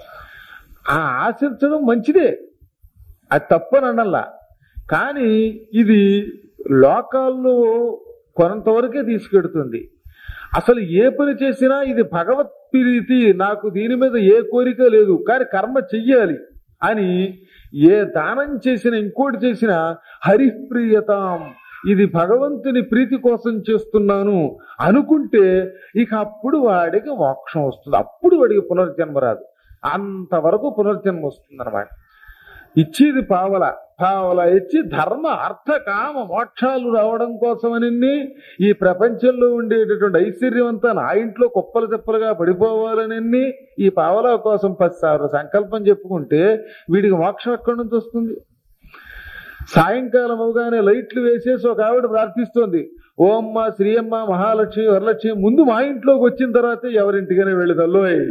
ఆ ఆశించడం మంచిదే అది తప్పని అనల్లా కానీ ఇది లోకాల్లో కొంతవరకే తీసుకెడుతుంది అసలు ఏ పని చేసినా ఇది భగవత్ ప్రీతి నాకు దీని మీద ఏ కోరిక లేదు కానీ కర్మ చెయ్యాలి అని ఏ దానం చేసినా ఇంకోటి చేసినా హరిప్రియతాం ఇది భగవంతుని ప్రీతి కోసం చేస్తున్నాను అనుకుంటే ఇక అప్పుడు వాడికి మోక్షం వస్తుంది అప్పుడు వాడికి పునర్జన్మ రాదు అంతవరకు పునర్జన్మ వస్తుంది అనమాట ఇచ్చేది పావల పావల ఇచ్చి ధర్మ అర్థ కామ మోక్షాలు రావడం కోసమని ఈ ప్రపంచంలో ఉండేటటువంటి ఐశ్వర్యం అంతా నా ఇంట్లో కుప్పలు తెప్పలుగా పడిపోవాలని ఈ పావల కోసం పదిసార్లు సంకల్పం చెప్పుకుంటే వీడికి మోక్షం ఎక్కడి నుంచి వస్తుంది సాయంకాలం అవగానే లైట్లు వేసేసి ఒక ఆవిడ ప్రార్థిస్తోంది ఓమ్మ శ్రీయమ్మ మహాలక్ష్మి వరలక్ష్మి ముందు మా ఇంట్లోకి వచ్చిన తర్వాత ఎవరింటికైనా వెళ్ళి తల్లోయ్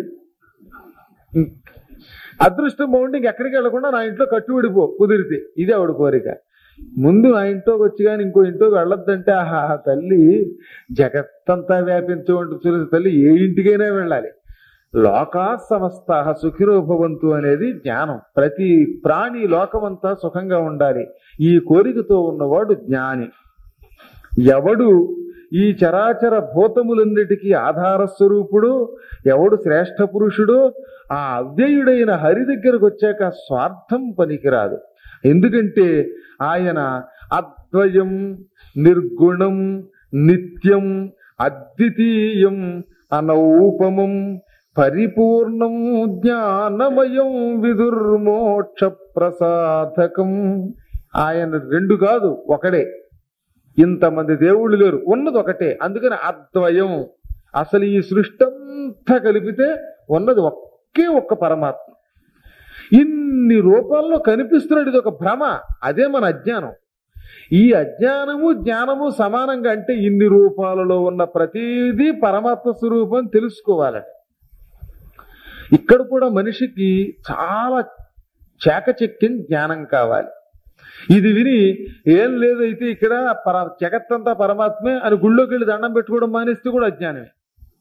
అదృష్టం బాగుండి ఇంకెక్కడికి వెళ్లకుండా నా ఇంట్లో కట్టుబడిపో కుదిరితే ఇది ఆవిడ కోరిక ముందు నా ఇంట్లోకి వచ్చి కానీ ఇంకో ఇంట్లోకి వెళ్ళొద్దంటే ఆహా తల్లి జగత్తంతా వ్యాపించే తల్లి ఏ ఇంటికైనా వెళ్ళాలి లోకా సమస్త సుఖిరో భవంతు అనేది జ్ఞానం ప్రతి ప్రాణి లోకమంతా సుఖంగా ఉండాలి ఈ కోరికతో ఉన్నవాడు జ్ఞాని ఎవడు ఈ చరాచర భూతములన్నిటికీ ఆధార స్వరూపుడు ఎవడు శ్రేష్ఠ పురుషుడు ఆ అవ్యయుడైన హరి దగ్గరకు వచ్చాక స్వార్థం పనికిరాదు ఎందుకంటే ఆయన అద్వయం నిర్గుణం నిత్యం అద్వితీయం అనౌపమం పరిపూర్ణం జ్ఞానమయం విదుర్మోక్ష ప్రసాదకం ఆయన రెండు కాదు ఒకడే ఇంతమంది దేవుళ్ళు లేరు ఉన్నది ఒకటే అందుకని అద్వయం అసలు ఈ సృష్టి అంతా కలిపితే ఉన్నది ఒకే ఒక్క పరమాత్మ ఇన్ని రూపాల్లో కనిపిస్తున్నాడు ఇది ఒక భ్రమ అదే మన అజ్ఞానం ఈ అజ్ఞానము జ్ఞానము సమానంగా అంటే ఇన్ని రూపాలలో ఉన్న ప్రతిదీ పరమాత్మ స్వరూపం తెలుసుకోవాలట ఇక్కడ కూడా మనిషికి చాలా చాకచక్యం జ్ఞానం కావాలి ఇది విని ఏం లేదైతే ఇక్కడ పర జగత్తంతా పరమాత్మే అని గుళ్ళోకి వెళ్ళి దండం పెట్టుకోవడం మానేస్తే కూడా అజ్ఞానమే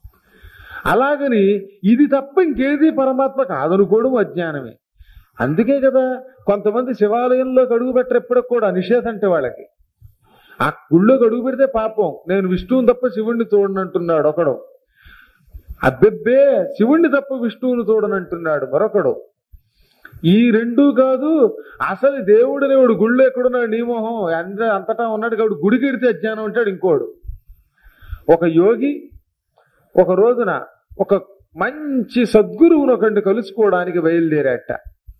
అలాగని ఇది తప్ప ఇంకేది పరమాత్మ కాదనుకోవడం అజ్ఞానమే అందుకే కదా కొంతమంది శివాలయంలోకి అడుగు పెట్టరు ఎప్పటికి కూడా నిషేధం అంటే వాళ్ళకి ఆ గుళ్ళోకి అడుగు పెడితే పాపం నేను విష్ణువుని తప్ప శివుణ్ణి చూడనంటున్నాడు ఒకడు అబ్బెబ్బే శివుణ్ణి తప్ప విష్ణువుని చూడనంటున్నాడు మరొకడు ఈ రెండు కాదు అసలు దేవుడు దేవుడు గుళ్ళు ఎక్కడున్నాడు నీ మొహం అంత అంతటా ఉన్నాడు కాబట్టి గుడికి ఎడితే అజ్ఞానం అంటాడు ఇంకోడు ఒక యోగి ఒక రోజున ఒక మంచి సద్గురువును ఒకరిని కలుసుకోవడానికి బయలుదేరాట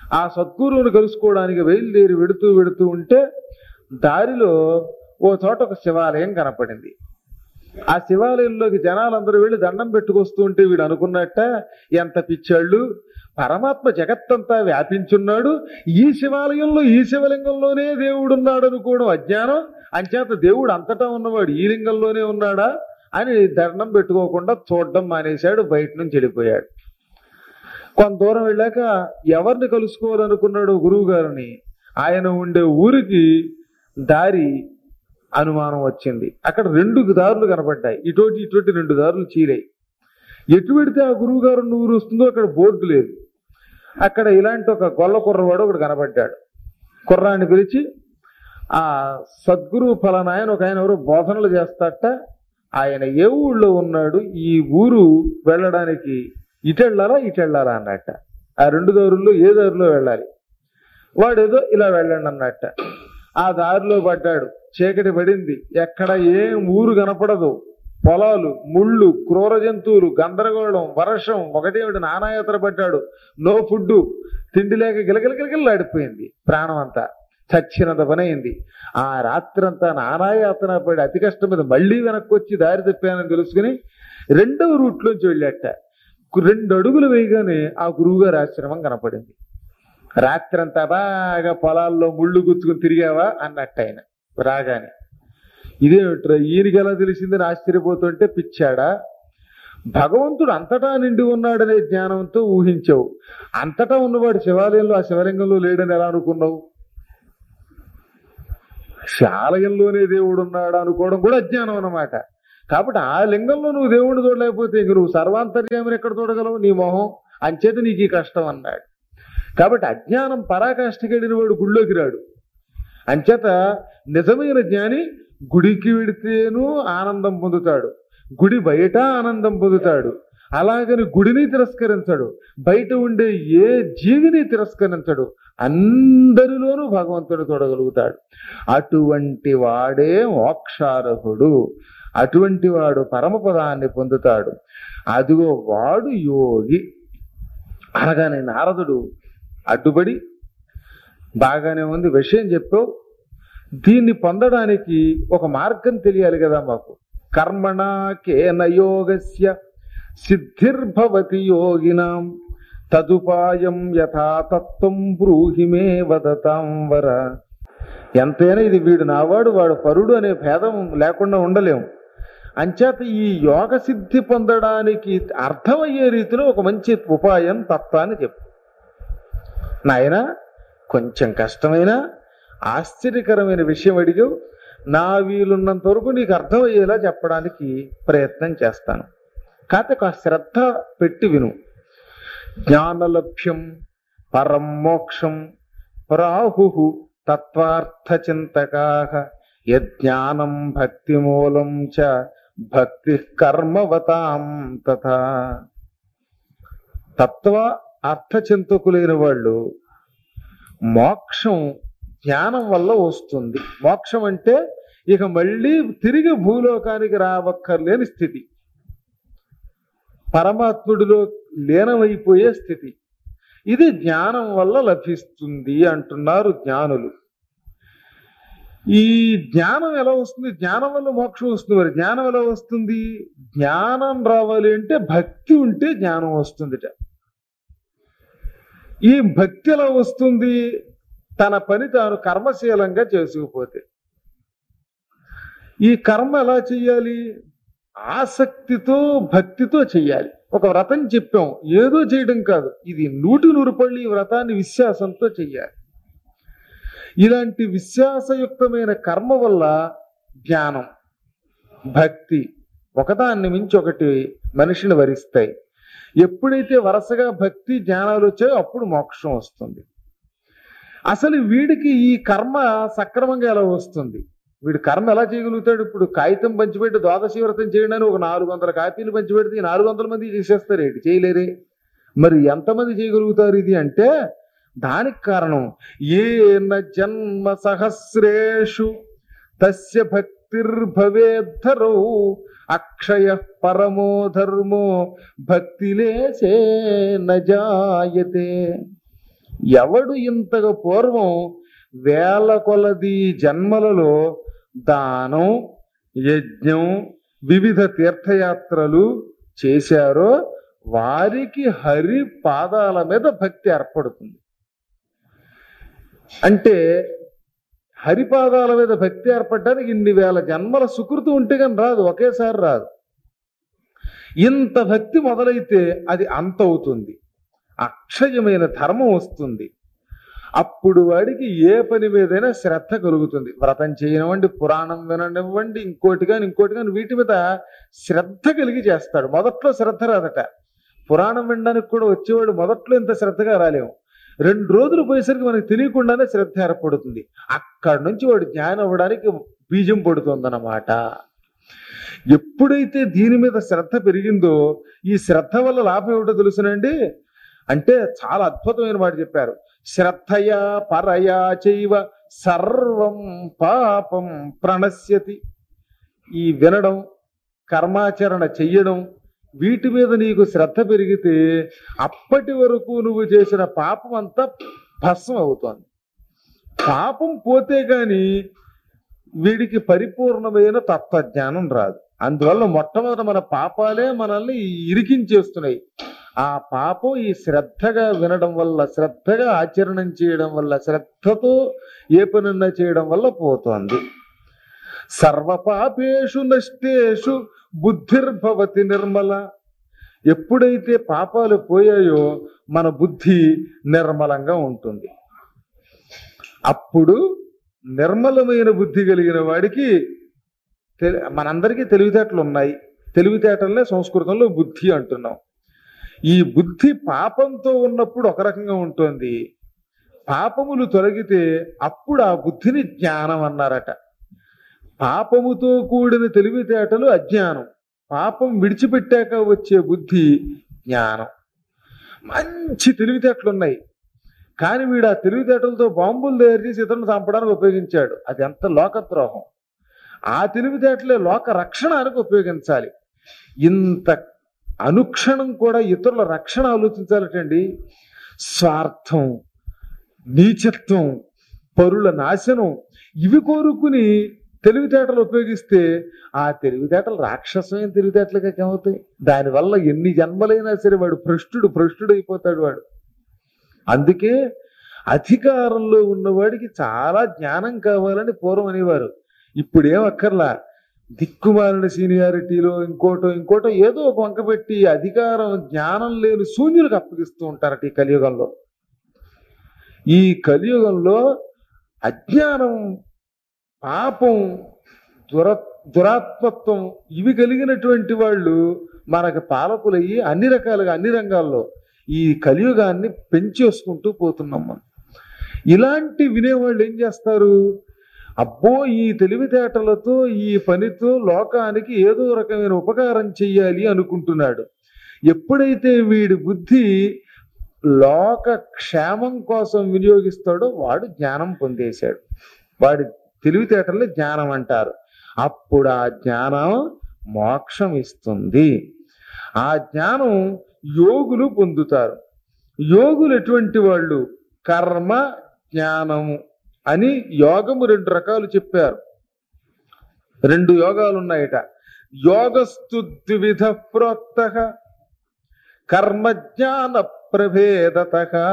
ఆ సద్గురువుని కలుసుకోవడానికి బయలుదేరి వెడుతూ వెడుతూ ఉంటే దారిలో ఓ చోట ఒక శివాలయం కనపడింది ఆ శివాలయంలోకి జనాలందరూ వెళ్ళి దండం పెట్టుకొస్తూ ఉంటే వీడు అనుకున్నట్ట ఎంత పిచ్చాళ్ళు పరమాత్మ జగత్తంతా వ్యాపించున్నాడు ఈ శివాలయంలో ఈ శివలింగంలోనే దేవుడు ఉన్నాడు అనుకోవడం అజ్ఞానం అంచేత దేవుడు అంతటా ఉన్నవాడు ఈ లింగంలోనే ఉన్నాడా అని దండం పెట్టుకోకుండా చూడడం మానేశాడు బయట నుంచి వెళ్ళిపోయాడు కొంత దూరం వెళ్ళాక ఎవరిని కలుసుకోవాలనుకున్నాడు గురువు గారిని ఆయన ఉండే ఊరికి దారి అనుమానం వచ్చింది అక్కడ రెండు దారులు కనపడ్డాయి ఇటువంటి ఇటువంటి రెండు దారులు చీరాయి ఎటు పెడితే ఆ గురువు గారు ఊరు వస్తుందో అక్కడ బోర్డు లేదు అక్కడ ఇలాంటి ఒక గొల్ల కుర్రవాడు ఒకడు కనపడ్డాడు కుర్రాన్ని పిలిచి ఆ సద్గురు ఫలానాయన ఒక ఆయన ఎవరో బోధనలు చేస్తాట ఆయన ఏ ఊళ్ళో ఉన్నాడు ఈ ఊరు వెళ్ళడానికి ఇటెళ్ళాలా ఇటెళ్ళాలా అన్నట్ట ఆ రెండు దారుల్లో ఏ దారిలో వెళ్ళాలి వాడు ఏదో ఇలా వెళ్ళండి అన్నట్ట ఆ దారిలో పడ్డాడు చీకటి పడింది ఎక్కడ ఏం ఊరు కనపడదు పొలాలు ముళ్ళు క్రూర జంతువులు గందరగోళం వర్షం ఒకటేమిటి నానాయాత్ర పడ్డాడు నో ఫుడ్ తిండి లేక గిలగిలగిలగిలాడిపోయింది ప్రాణం అంతా చచ్చినంత పని అయింది ఆ రాత్రంతా నానాయాతన పడి అతి కష్టం మీద మళ్ళీ వెనక్కి వచ్చి దారి తప్పానని తెలుసుకుని రెండవ రూట్లోంచి వెళ్ళాట రెండు అడుగులు వేయగానే ఆ గురువుగారి ఆశ్రమం కనపడింది రాత్రంతా బాగా పొలాల్లో ముళ్ళు గుచ్చుకుని తిరిగావా అన్నట్టు ఆయన రాగానే ఇదేమిట్రా ఈయనకి ఎలా తెలిసిందని ఆశ్చర్యపోతుంటే పిచ్చాడా భగవంతుడు అంతటా నిండి ఉన్నాడనే జ్ఞానంతో ఊహించావు అంతటా ఉన్నవాడు శివాలయంలో ఆ శివలింగంలో లేడని ఎలా అనుకున్నావు శాలయంలోనే దేవుడు ఉన్నాడు అనుకోవడం కూడా అజ్ఞానం అన్నమాట కాబట్టి ఆ లింగంలో నువ్వు దేవుడు చూడలేకపోతే ఇంక నువ్వు సర్వాంతర్యామిని ఎక్కడ చూడగలవు నీ మొహం అంచేత నీకు ఈ కష్టం అన్నాడు కాబట్టి అజ్ఞానం పరాకాష్ఠకెళ్ళిన వాడు గుళ్ళోకి రాడు అంచేత నిజమైన జ్ఞాని గుడికి వెడితేనూ ఆనందం పొందుతాడు గుడి బయట ఆనందం పొందుతాడు అలాగని గుడిని తిరస్కరించడు బయట ఉండే ఏ జీవిని తిరస్కరించడు అందరిలోనూ భగవంతుడు చూడగలుగుతాడు అటువంటి వాడే మోక్షార్హుడు అటువంటి వాడు పరమపదాన్ని పొందుతాడు అదిగో వాడు యోగి అనగానే నారదుడు అడ్డుపడి బాగానే ఉంది విషయం చెప్పావు దీన్ని పొందడానికి ఒక మార్గం తెలియాలి కదా మాకు కర్మణా కేన యోగస్య సిద్ధిర్భవతి యోగినాం తదుపాయం యథాతత్వం బ్రూహి మే వదతాం వర ఎంతైనా ఇది వీడు నావాడు వాడు పరుడు అనే భేదం లేకుండా ఉండలేం అంచేత ఈ యోగ సిద్ధి పొందడానికి అర్థమయ్యే రీతిలో ఒక మంచి ఉపాయం తత్వాన్ని చెప్పు నాయన కొంచెం కష్టమైన ఆశ్చర్యకరమైన విషయం అడిగావు నా వీలున్నంత వరకు నీకు అర్థమయ్యేలా చెప్పడానికి ప్రయత్నం చేస్తాను కాకపోతే కాస్త శ్రద్ధ పెట్టి విను జ్ఞానలభ్యం పరం మోక్షం రాహు తత్వార్థ చింతకా యజ్ఞానం భక్తి మూలం చ భక్తి కర్మవతాం తథా తత్వ అర్థ చింతకులైన వాళ్ళు మోక్షం జ్ఞానం వల్ల వస్తుంది మోక్షం అంటే ఇక మళ్ళీ తిరిగి భూలోకానికి రావక్కర్లేని స్థితి పరమాత్ముడిలో లీనమైపోయే స్థితి ఇది జ్ఞానం వల్ల లభిస్తుంది అంటున్నారు జ్ఞానులు ఈ జ్ఞానం ఎలా వస్తుంది జ్ఞానం వల్ల మోక్షం వస్తుంది మరి జ్ఞానం ఎలా వస్తుంది జ్ఞానం రావాలి అంటే భక్తి ఉంటే జ్ఞానం వస్తుందిట ఈ భక్తి ఎలా వస్తుంది తన పని తాను కర్మశీలంగా చేసుకుపోతే ఈ కర్మ ఎలా చెయ్యాలి ఆసక్తితో భక్తితో చెయ్యాలి ఒక వ్రతం చెప్పాం ఏదో చేయడం కాదు ఇది నూటి నూరు పళ్ళు ఈ వ్రతాన్ని విశ్వాసంతో చెయ్యాలి ఇలాంటి విశ్వాసయుక్తమైన కర్మ వల్ల జ్ఞానం భక్తి ఒకదాన్ని మించి ఒకటి మనిషిని వరిస్తాయి ఎప్పుడైతే వరుసగా భక్తి జ్ఞానాలు వచ్చాయో అప్పుడు మోక్షం వస్తుంది అసలు వీడికి ఈ కర్మ సక్రమంగా ఎలా వస్తుంది వీడు కర్మ ఎలా చేయగలుగుతాడు ఇప్పుడు కాగితం పంచిపెట్టి ద్వాదశి వ్రతం చేయడానికి ఒక నాలుగు వందల కాపీలు పంచిపెడితే ఈ నాలుగు వందల మంది చేసేస్తారు ఏంటి చేయలేరే మరి ఎంతమంది చేయగలుగుతారు ఇది అంటే దానికి కారణం ఏన జన్మ సహస్రేషు తస్య భక్తిర్భవేద్ధరౌ అక్షయ పరమో ధర్మో భక్తిలేసే నజాయతే ఎవడు ఇంతగా పూర్వం వేల కొలది జన్మలలో దానం యజ్ఞం వివిధ తీర్థయాత్రలు చేశారో వారికి హరి పాదాల మీద భక్తి ఏర్పడుతుంది అంటే హరిపాదాల మీద భక్తి ఏర్పడడానికి ఇన్ని వేల జన్మల సుకృతి ఉంటే కానీ రాదు ఒకేసారి రాదు ఇంత భక్తి మొదలైతే అది అంత అవుతుంది అక్షయమైన ధర్మం వస్తుంది అప్పుడు వాడికి ఏ పని మీదైనా శ్రద్ధ కలుగుతుంది వ్రతం చేయనివ్వండి పురాణం విననివ్వండి ఇంకోటి కానీ ఇంకోటి కానీ వీటి మీద శ్రద్ధ కలిగి చేస్తాడు మొదట్లో శ్రద్ధ రాదట పురాణం వినడానికి కూడా వచ్చేవాడు మొదట్లో ఇంత శ్రద్ధగా రాలేము రెండు రోజులు పోయేసరికి మనకి తెలియకుండానే శ్రద్ధ ఏర్పడుతుంది అక్కడి నుంచి వాడు జ్ఞానం అవ్వడానికి బీజం పడుతుందన్నమాట ఎప్పుడైతే దీని మీద శ్రద్ధ పెరిగిందో ఈ శ్రద్ధ వల్ల లాభం ఏమిటో తెలుసునండి అంటే చాలా అద్భుతమైన మాట చెప్పారు శ్రద్ధయా పరయా చైవ సర్వం పాపం ప్రణశ్యతి ఈ వినడం కర్మాచరణ చెయ్యడం వీటి మీద నీకు శ్రద్ధ పెరిగితే అప్పటి వరకు నువ్వు చేసిన పాపం అంతా భస్మం అవుతోంది పాపం పోతే గాని వీడికి పరిపూర్ణమైన తత్వజ్ఞానం రాదు అందువల్ల మొట్టమొదట మన పాపాలే మనల్ని ఇరికించేస్తున్నాయి ఆ పాపం ఈ శ్రద్ధగా వినడం వల్ల శ్రద్ధగా ఆచరణం చేయడం వల్ల శ్రద్ధతో ఏ పనున్నా చేయడం వల్ల పోతోంది సర్వపాపేషు నష్టేషు బుద్ధిర్భవతి నిర్మల ఎప్పుడైతే పాపాలు పోయాయో మన బుద్ధి నిర్మలంగా ఉంటుంది అప్పుడు నిర్మలమైన బుద్ధి కలిగిన వాడికి తెలి- మనందరికీ తెలివితేటలు ఉన్నాయి తెలివితేటలనే సంస్కృతంలో బుద్ధి అంటున్నాం ఈ బుద్ధి పాపంతో ఉన్నప్పుడు ఒక రకంగా ఉంటుంది పాపములు తొలగితే అప్పుడు ఆ బుద్ధిని జ్ఞానం అన్నారట పాపముతో కూడిన తెలివితేటలు అజ్ఞానం పాపం విడిచిపెట్టాక వచ్చే బుద్ధి జ్ఞానం మంచి తెలివితేటలు ఉన్నాయి కానీ వీడు ఆ తెలివితేటలతో బాంబులు తయారు చేసి ఇతరులను చంపడానికి ఉపయోగించాడు అది ఎంత లోకద్రోహం ఆ తెలివితేటలే లోక రక్షణానికి ఉపయోగించాలి ఇంత అనుక్షణం కూడా ఇతరుల రక్షణ ఆలోచించాలటండి స్వార్థం నీచత్వం పరుల నాశనం ఇవి కోరుకుని తెలివితేటలు ఉపయోగిస్తే ఆ తెలివితేటలు రాక్షసమైన తెలివితేటలుగా ఏమవుతాయి దానివల్ల ఎన్ని జన్మలైనా సరే వాడు భ్రష్టుడు భ్రష్టుడు అయిపోతాడు వాడు అందుకే అధికారంలో ఉన్నవాడికి చాలా జ్ఞానం కావాలని పూర్వం అనేవారు ఇప్పుడు ఏం అక్కర్లా దిక్కుమాలిన సీనియారిటీలో ఇంకోటో ఇంకోటో ఏదో ఒక వంక పెట్టి అధికారం జ్ఞానం లేని శూన్యులకు అప్పగిస్తూ ఉంటారట ఈ కలియుగంలో ఈ కలియుగంలో అజ్ఞానం పాపం దుర దురాత్మత్వం ఇవి కలిగినటువంటి వాళ్ళు మనకు పాలకులయ్యి అన్ని రకాలుగా అన్ని రంగాల్లో ఈ కలియుగాన్ని పెంచేసుకుంటూ పోతున్నాం మనం ఇలాంటి వినేవాళ్ళు ఏం చేస్తారు అబ్బో ఈ తెలివితేటలతో ఈ పనితో లోకానికి ఏదో రకమైన ఉపకారం చెయ్యాలి అనుకుంటున్నాడు ఎప్పుడైతే వీడి బుద్ధి లోక క్షేమం కోసం వినియోగిస్తాడో వాడు జ్ఞానం పొందేశాడు వాడి తెలివితేటల్ని జ్ఞానం అంటారు అప్పుడు ఆ జ్ఞానం మోక్షం ఇస్తుంది ఆ జ్ఞానం యోగులు పొందుతారు యోగులు ఎటువంటి వాళ్ళు కర్మ జ్ఞానము అని యోగము రెండు రకాలు చెప్పారు రెండు యోగాలు ఉన్నాయట యోగస్తు ద్విధ ప్రోక్త కర్మ జ్ఞాన ప్రభేదత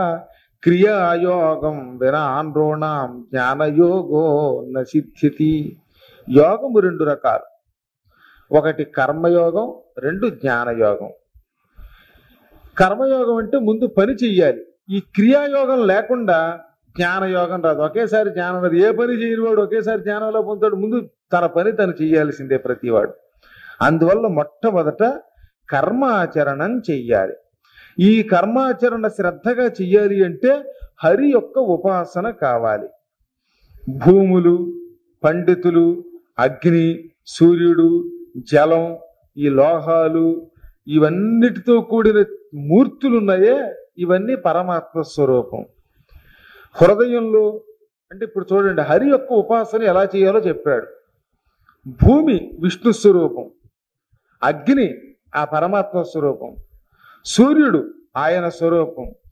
క్రియాయోగం వినాన్రోణాం జ్ఞానయోగో నసిద్ధ్యతి యోగము రెండు రకాలు ఒకటి కర్మయోగం రెండు జ్ఞానయోగం కర్మయోగం అంటే ముందు పని చెయ్యాలి ఈ క్రియాయోగం లేకుండా జ్ఞానయోగం రాదు ఒకేసారి జ్ఞానం రాదు ఏ పని చేయని వాడు ఒకేసారి జ్ఞానంలో పొందుతాడు ముందు తన పని తను చెయ్యాల్సిందే ప్రతివాడు అందువల్ల మొట్టమొదట కర్మాచరణం చెయ్యాలి ఈ కర్మాచరణ శ్రద్ధగా చెయ్యాలి అంటే హరి యొక్క ఉపాసన కావాలి భూములు పండితులు అగ్ని సూర్యుడు జలం ఈ లోహాలు ఇవన్నిటితో కూడిన మూర్తులు ఉన్నాయే ఇవన్నీ పరమాత్మ స్వరూపం హృదయంలో అంటే ఇప్పుడు చూడండి హరి యొక్క ఉపాసన ఎలా చేయాలో చెప్పాడు భూమి విష్ణు స్వరూపం అగ్ని ఆ పరమాత్మ స్వరూపం సూర్యుడు ఆయన స్వరూపం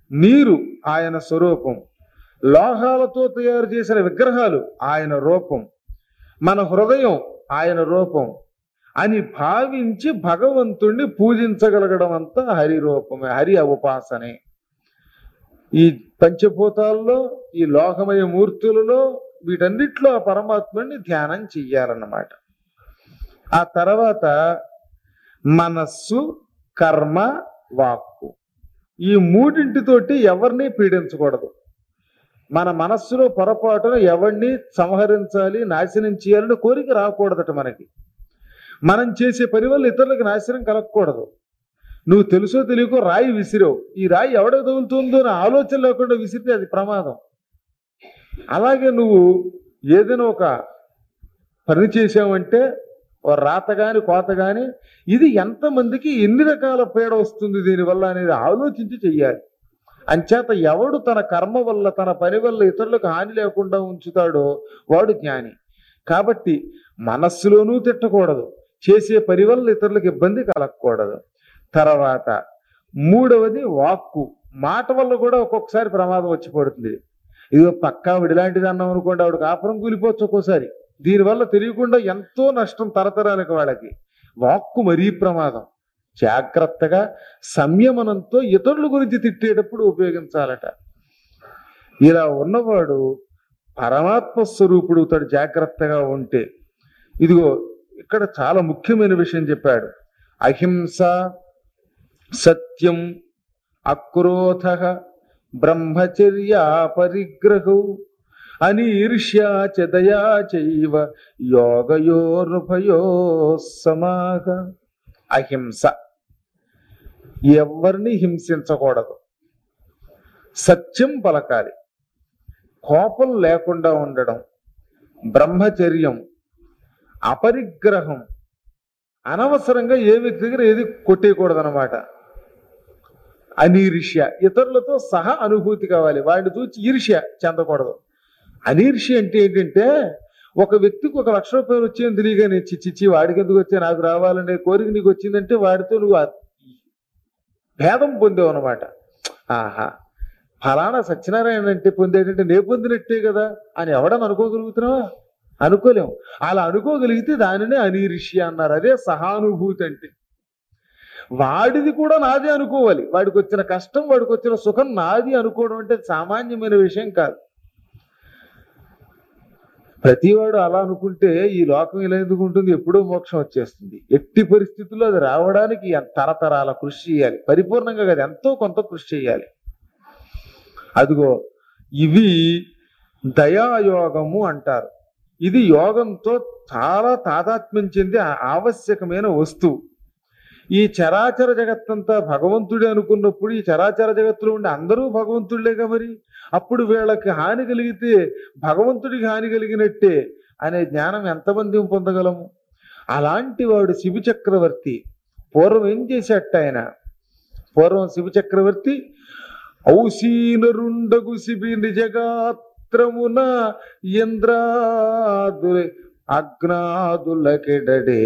నీరు ఆయన స్వరూపం లోహాలతో తయారు చేసిన విగ్రహాలు ఆయన రూపం మన హృదయం ఆయన రూపం అని భావించి భగవంతుణ్ణి పూజించగలగడం అంతా హరి రూపమే హరి ఉపాసనే ఈ పంచభూతాల్లో ఈ లోకమయ మూర్తులలో వీటన్నిటిలో ఆ పరమాత్ముడిని ధ్యానం చెయ్యాలన్నమాట ఆ తర్వాత మనస్సు కర్మ వాక్కు ఈ మూడింటితోటి ఎవరిని పీడించకూడదు మన మనస్సులో పొరపాటున ఎవరిని సంహరించాలి నాశనం చేయాలని కోరిక రాకూడదట మనకి మనం చేసే పని వల్ల ఇతరులకు నాశనం కలగకూడదు నువ్వు తెలుసో తెలియకో రాయి విసిరావు ఈ రాయి ఎవడకు తగులుతుందో అని ఆలోచన లేకుండా విసిరితే అది ప్రమాదం అలాగే నువ్వు ఏదైనా ఒక పని చేసావంటే ఓ రాత గాని కోత గాని ఇది ఎంతమందికి ఎన్ని రకాల పీడ వస్తుంది దీనివల్ల అనేది ఆలోచించి చెయ్యాలి అంచేత ఎవడు తన కర్మ వల్ల తన పని వల్ల ఇతరులకు హాని లేకుండా ఉంచుతాడో వాడు జ్ఞాని కాబట్టి మనస్సులోనూ తిట్టకూడదు చేసే పని వల్ల ఇతరులకు ఇబ్బంది కలగకూడదు తర్వాత మూడవది వాక్కు మాట వల్ల కూడా ఒక్కొక్కసారి ప్రమాదం వచ్చి పడుతుంది ఇదిగో పక్కా విడిలాంటిది అన్నాం అనుకోండి ఆవిడ కాపురం కూలిపోవచ్చు ఒక్కోసారి దీనివల్ల తెలియకుండా ఎంతో నష్టం తరతరాలకు వాళ్ళకి వాక్కు మరీ ప్రమాదం జాగ్రత్తగా సంయమనంతో ఇతరుల గురించి తిట్టేటప్పుడు ఉపయోగించాలట ఇలా ఉన్నవాడు పరమాత్మ స్వరూపుడు తడు జాగ్రత్తగా ఉంటే ఇదిగో ఇక్కడ చాలా ముఖ్యమైన విషయం చెప్పాడు అహింస సత్యం అక్రోధ బ్రహ్మచర్య పరిగ్రహౌ అనీర్ష్యా చ దయా చైవ యోగయోరుభయో సమాగ అహింస ఎవరిని హింసించకూడదు సత్యం పలకాలి కోపం లేకుండా ఉండడం బ్రహ్మచర్యం అపరిగ్రహం అనవసరంగా ఏ వ్యక్తి దగ్గర ఏది కొట్టేయకూడదనమాట అనీర్ష్య ఇతరులతో సహా అనుభూతి కావాలి వాడిని చూసి ఈర్ష్య చెందకూడదు అనీర్ష్య అంటే ఏంటంటే ఒక వ్యక్తికి ఒక లక్ష రూపాయలు వచ్చేది తెలియగానే చిచ్చిచ్చి వాడికి ఎందుకు వచ్చే నాకు రావాలనే కోరిక నీకు వచ్చిందంటే వాడితో నువ్వు ఆ భేదం పొందావు అనమాట ఆహా ఫలానా సత్యనారాయణ అంటే పొందేటంటే నే పొందినట్టే కదా అని ఎవడని అనుకోగలుగుతున్నావా అనుకోలేము అలా అనుకోగలిగితే దానినే అనీర్ష్య అన్నారు అదే సహానుభూతి అంటే వాడిది కూడా నాదే అనుకోవాలి వాడికి వచ్చిన కష్టం వాడికి వచ్చిన సుఖం నాది అనుకోవడం అంటే సామాన్యమైన విషయం కాదు ప్రతివాడు అలా అనుకుంటే ఈ లోకం ఇలా ఎందుకు ఉంటుంది ఎప్పుడో మోక్షం వచ్చేస్తుంది ఎట్టి పరిస్థితుల్లో అది రావడానికి ఎంత తరతరాల కృషి చేయాలి పరిపూర్ణంగా కాదు ఎంతో కొంత కృషి చేయాలి అదిగో ఇవి దయాయోగము అంటారు ఇది యోగంతో చాలా తాదాత్మ్యం చెంది ఆవశ్యకమైన వస్తువు ఈ చరాచర జగత్తంతా భగవంతుడే అనుకున్నప్పుడు ఈ చరాచర జగత్తులో ఉండే అందరూ భగవంతుడిలేగా మరి అప్పుడు వీళ్ళకి హాని కలిగితే భగవంతుడికి హాని కలిగినట్టే అనే జ్ఞానం ఎంతమంది పొందగలము అలాంటి వాడు శివ చక్రవర్తి పూర్వం ఏం చేసేట ఆయన పూర్వం శివ చక్రవర్తి ఔసీనరుండగు శిబి నిజగాత్రమున ఇంద్రాదు అగ్నాదులకెడడే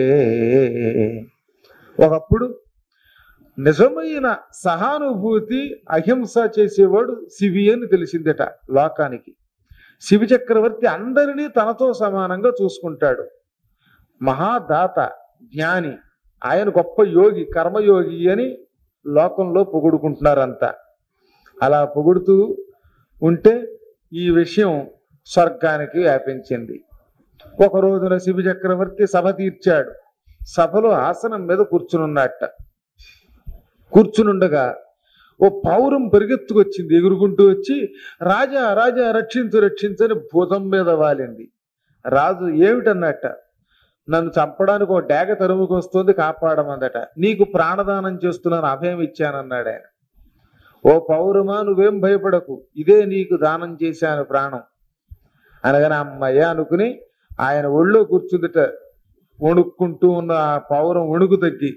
ఒకప్పుడు నిజమైన సహానుభూతి అహింస చేసేవాడు శివి అని తెలిసిందట లోకానికి శివి చక్రవర్తి అందరినీ తనతో సమానంగా చూసుకుంటాడు మహాదాత జ్ఞాని ఆయన గొప్ప యోగి కర్మయోగి అని లోకంలో పొగుడుకుంటున్నారంతా అలా పొగుడుతూ ఉంటే ఈ విషయం స్వర్గానికి వ్యాపించింది ఒక రోజున శివ చక్రవర్తి సభ తీర్చాడు సభలో ఆసనం మీద కూర్చునున్నట్ట కూర్చునుండగా ఓ పౌరం పరిగెత్తుకొచ్చింది ఎగురుకుంటూ వచ్చి రాజా రాజా రక్షించు రక్షించని భూతం మీద వాలింది రాజు ఏమిటన్నట్ట నన్ను చంపడానికి ఒక డేగ తరుముకు వస్తుంది కాపాడమందట నీకు ప్రాణదానం చేస్తున్నాను అభయం ఇచ్చానన్నాడు ఆయన ఓ పౌరమా నువ్వేం భయపడకు ఇదే నీకు దానం చేశాను ప్రాణం అనగానే అమ్మయ్య అనుకుని ఆయన ఒళ్ళో కూర్చుందిట వణుక్కుంటూ ఉన్న ఆ పౌరం వణుకు తగ్గి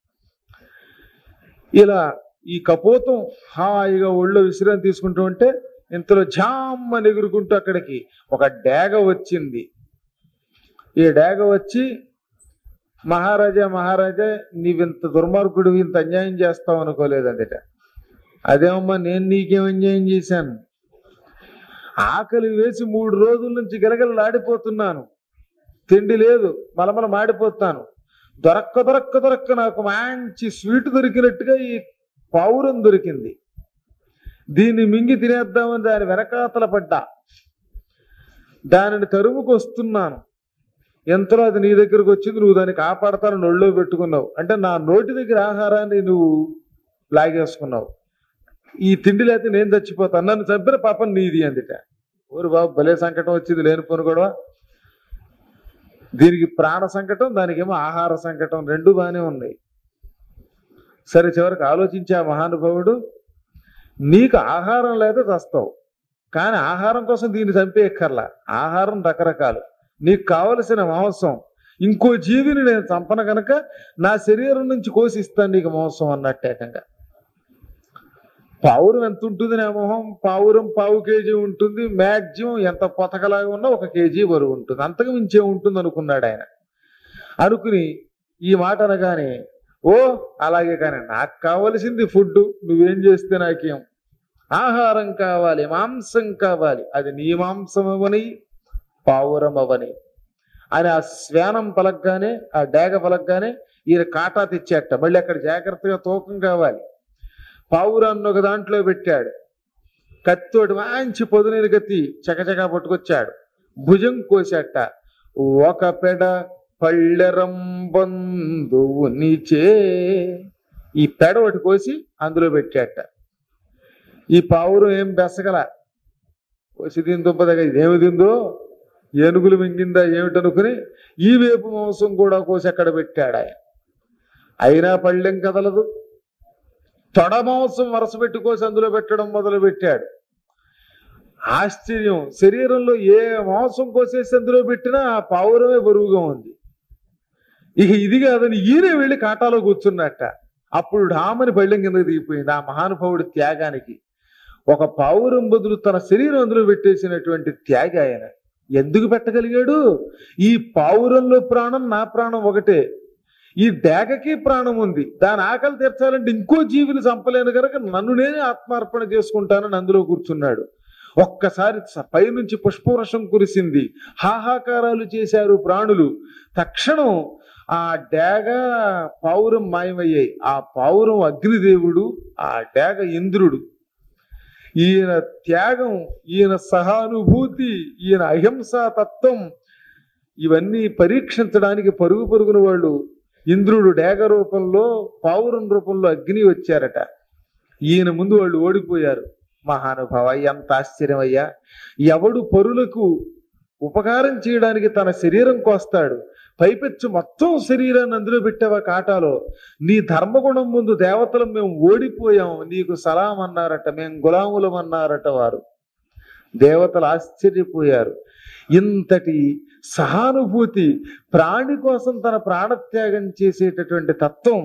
ఇలా ఈ కపోతం హాయిగా ఒళ్ళో విశ్రాంతి తీసుకుంటూ ఉంటే ఇంతలో జామ్మని ఎగురుకుంటూ అక్కడికి ఒక డేగ వచ్చింది ఈ డేగ వచ్చి మహారాజా మహారాజా నీవింత దుర్మార్గుడు ఇంత అన్యాయం చేస్తావు అనుకోలేదండిట అదేమమ్మా నేను నీకేం అన్యాయం చేశాను ఆకలి వేసి మూడు రోజుల నుంచి గలగలలాడిపోతున్నాను తిండి లేదు మలమల మాడిపోతాను దొరక్క దొరక్క దొరక్క నాకు మంచి స్వీట్ దొరికినట్టుగా ఈ పౌరం దొరికింది దీన్ని మింగి తినేద్దామని దాని వెనకాతల పడ్డా దానిని తరుముకు వస్తున్నాను ఎంతలో అది నీ దగ్గరకు వచ్చింది నువ్వు దాన్ని కాపాడతాను నొళ్ళో పెట్టుకున్నావు అంటే నా నోటి దగ్గర ఆహారాన్ని నువ్వు లాగేసుకున్నావు ఈ తిండి లేకపోతే నేను చచ్చిపోతాను నన్ను చంపిన పాపం నీది అందుట ఊరు బాబు భలే సంకటం వచ్చింది లేని పని కూడా దీనికి ప్రాణ సంకటం దానికేమో ఆహార సంకటం రెండు బాగానే ఉన్నాయి సరే చివరికి ఆలోచించే ఆ మహానుభావుడు నీకు ఆహారం లేదా చస్తావు కానీ ఆహారం కోసం దీన్ని చంపేయక్కర్లా ఆహారం రకరకాలు నీకు కావలసిన మాంసం ఇంకో జీవిని నేను చంపన గనక నా శరీరం నుంచి కోసిస్తాను నీకు మాంసం అన్నట్టేకంగా పావురం ఎంత ఉంటుంది నా మొహం పావురం పావు కేజీ ఉంటుంది మ్యాక్సిమం ఎంత పొతకలాగా ఉన్నా ఒక కేజీ బరువు ఉంటుంది అంతకు మించే ఉంటుంది అనుకున్నాడు ఆయన అనుకుని ఈ మాట అనగానే ఓ అలాగే కానీ నాకు కావలసింది ఫుడ్ నువ్వేం చేస్తే నాకేం ఆహారం కావాలి మాంసం కావాలి అది నీ మాంసం అవని పావురం అవని అని ఆ శ్వానం పలకగానే ఆ డేగ పలకగానే ఈయన కాటా తెచ్చేట మళ్ళీ అక్కడ జాగ్రత్తగా తూకం కావాలి పావురాన్ని ఒక దాంట్లో పెట్టాడు కత్తితోటి మంచి పొదునీరు కత్తి చకచకా పట్టుకొచ్చాడు భుజం కోసేట ఒక పెడ పళ్ళెరంబందువు నీచే ఈ పెడ ఒకటి కోసి అందులో పెట్టాట ఈ పావురం ఏం బెసగల కోసి దీని దుబ్బదగా ఇదేమి తిందో ఏనుగులు మింగిందా ఏమిటనుకుని ఈ వేపు మాంసం కూడా కోసి అక్కడ పెట్టాడు ఆయన అయినా పళ్ళెం కదలదు తొడ మాంసం వరస పెట్టుకోసి అందులో పెట్టడం మొదలు పెట్టాడు ఆశ్చర్యం శరీరంలో ఏ మాంసం కోసేసి అందులో పెట్టినా ఆ పావురమే బరువుగా ఉంది ఇక ఇది కాదని ఈయనే వెళ్ళి కాటాలో కూర్చున్నట్ట అప్పుడు డామని పళ్ళెం కిందకి దిగిపోయింది ఆ మహానుభావుడి త్యాగానికి ఒక పావురం బదులు తన శరీరం అందులో పెట్టేసినటువంటి త్యాగ ఆయన ఎందుకు పెట్టగలిగాడు ఈ పావురంలో ప్రాణం నా ప్రాణం ఒకటే ఈ డేగకి ప్రాణం ఉంది దాని ఆకలి తీర్చాలంటే ఇంకో జీవిని చంపలేను కనుక నన్ను నేనే ఆత్మార్పణ చేసుకుంటానని అందులో కూర్చున్నాడు ఒక్కసారి స- పైనుంచి పుష్పవర్షం కురిసింది హాహాకారాలు చేశారు ప్రాణులు తక్షణం ఆ డేగ పావురం మాయమయ్యాయి ఆ పావురం అగ్నిదేవుడు ఆ డేగ ఇంద్రుడు ఈయన త్యాగం ఈయన సహానుభూతి ఈయన అహింసా తత్వం ఇవన్నీ పరీక్షించడానికి పరుగు పరుగున వాళ్ళు ఇంద్రుడు డేగ రూపంలో పావురం రూపంలో అగ్ని వచ్చారట ఈయన ముందు వాళ్ళు ఓడిపోయారు మహానుభావ ఎంత ఆశ్చర్యం అయ్యా ఎవడు పరులకు ఉపకారం చేయడానికి తన శరీరం కోస్తాడు పైపెచ్చు మొత్తం శరీరాన్ని అందులో పెట్టావా కాటాలో నీ ధర్మగుణం ముందు దేవతలు మేము ఓడిపోయాం నీకు సలాం అన్నారట మేము గులాములం అన్నారట వారు దేవతలు ఆశ్చర్యపోయారు ఇంతటి సహానుభూతి ప్రాణి కోసం తన ప్రాణత్యాగం చేసేటటువంటి తత్వం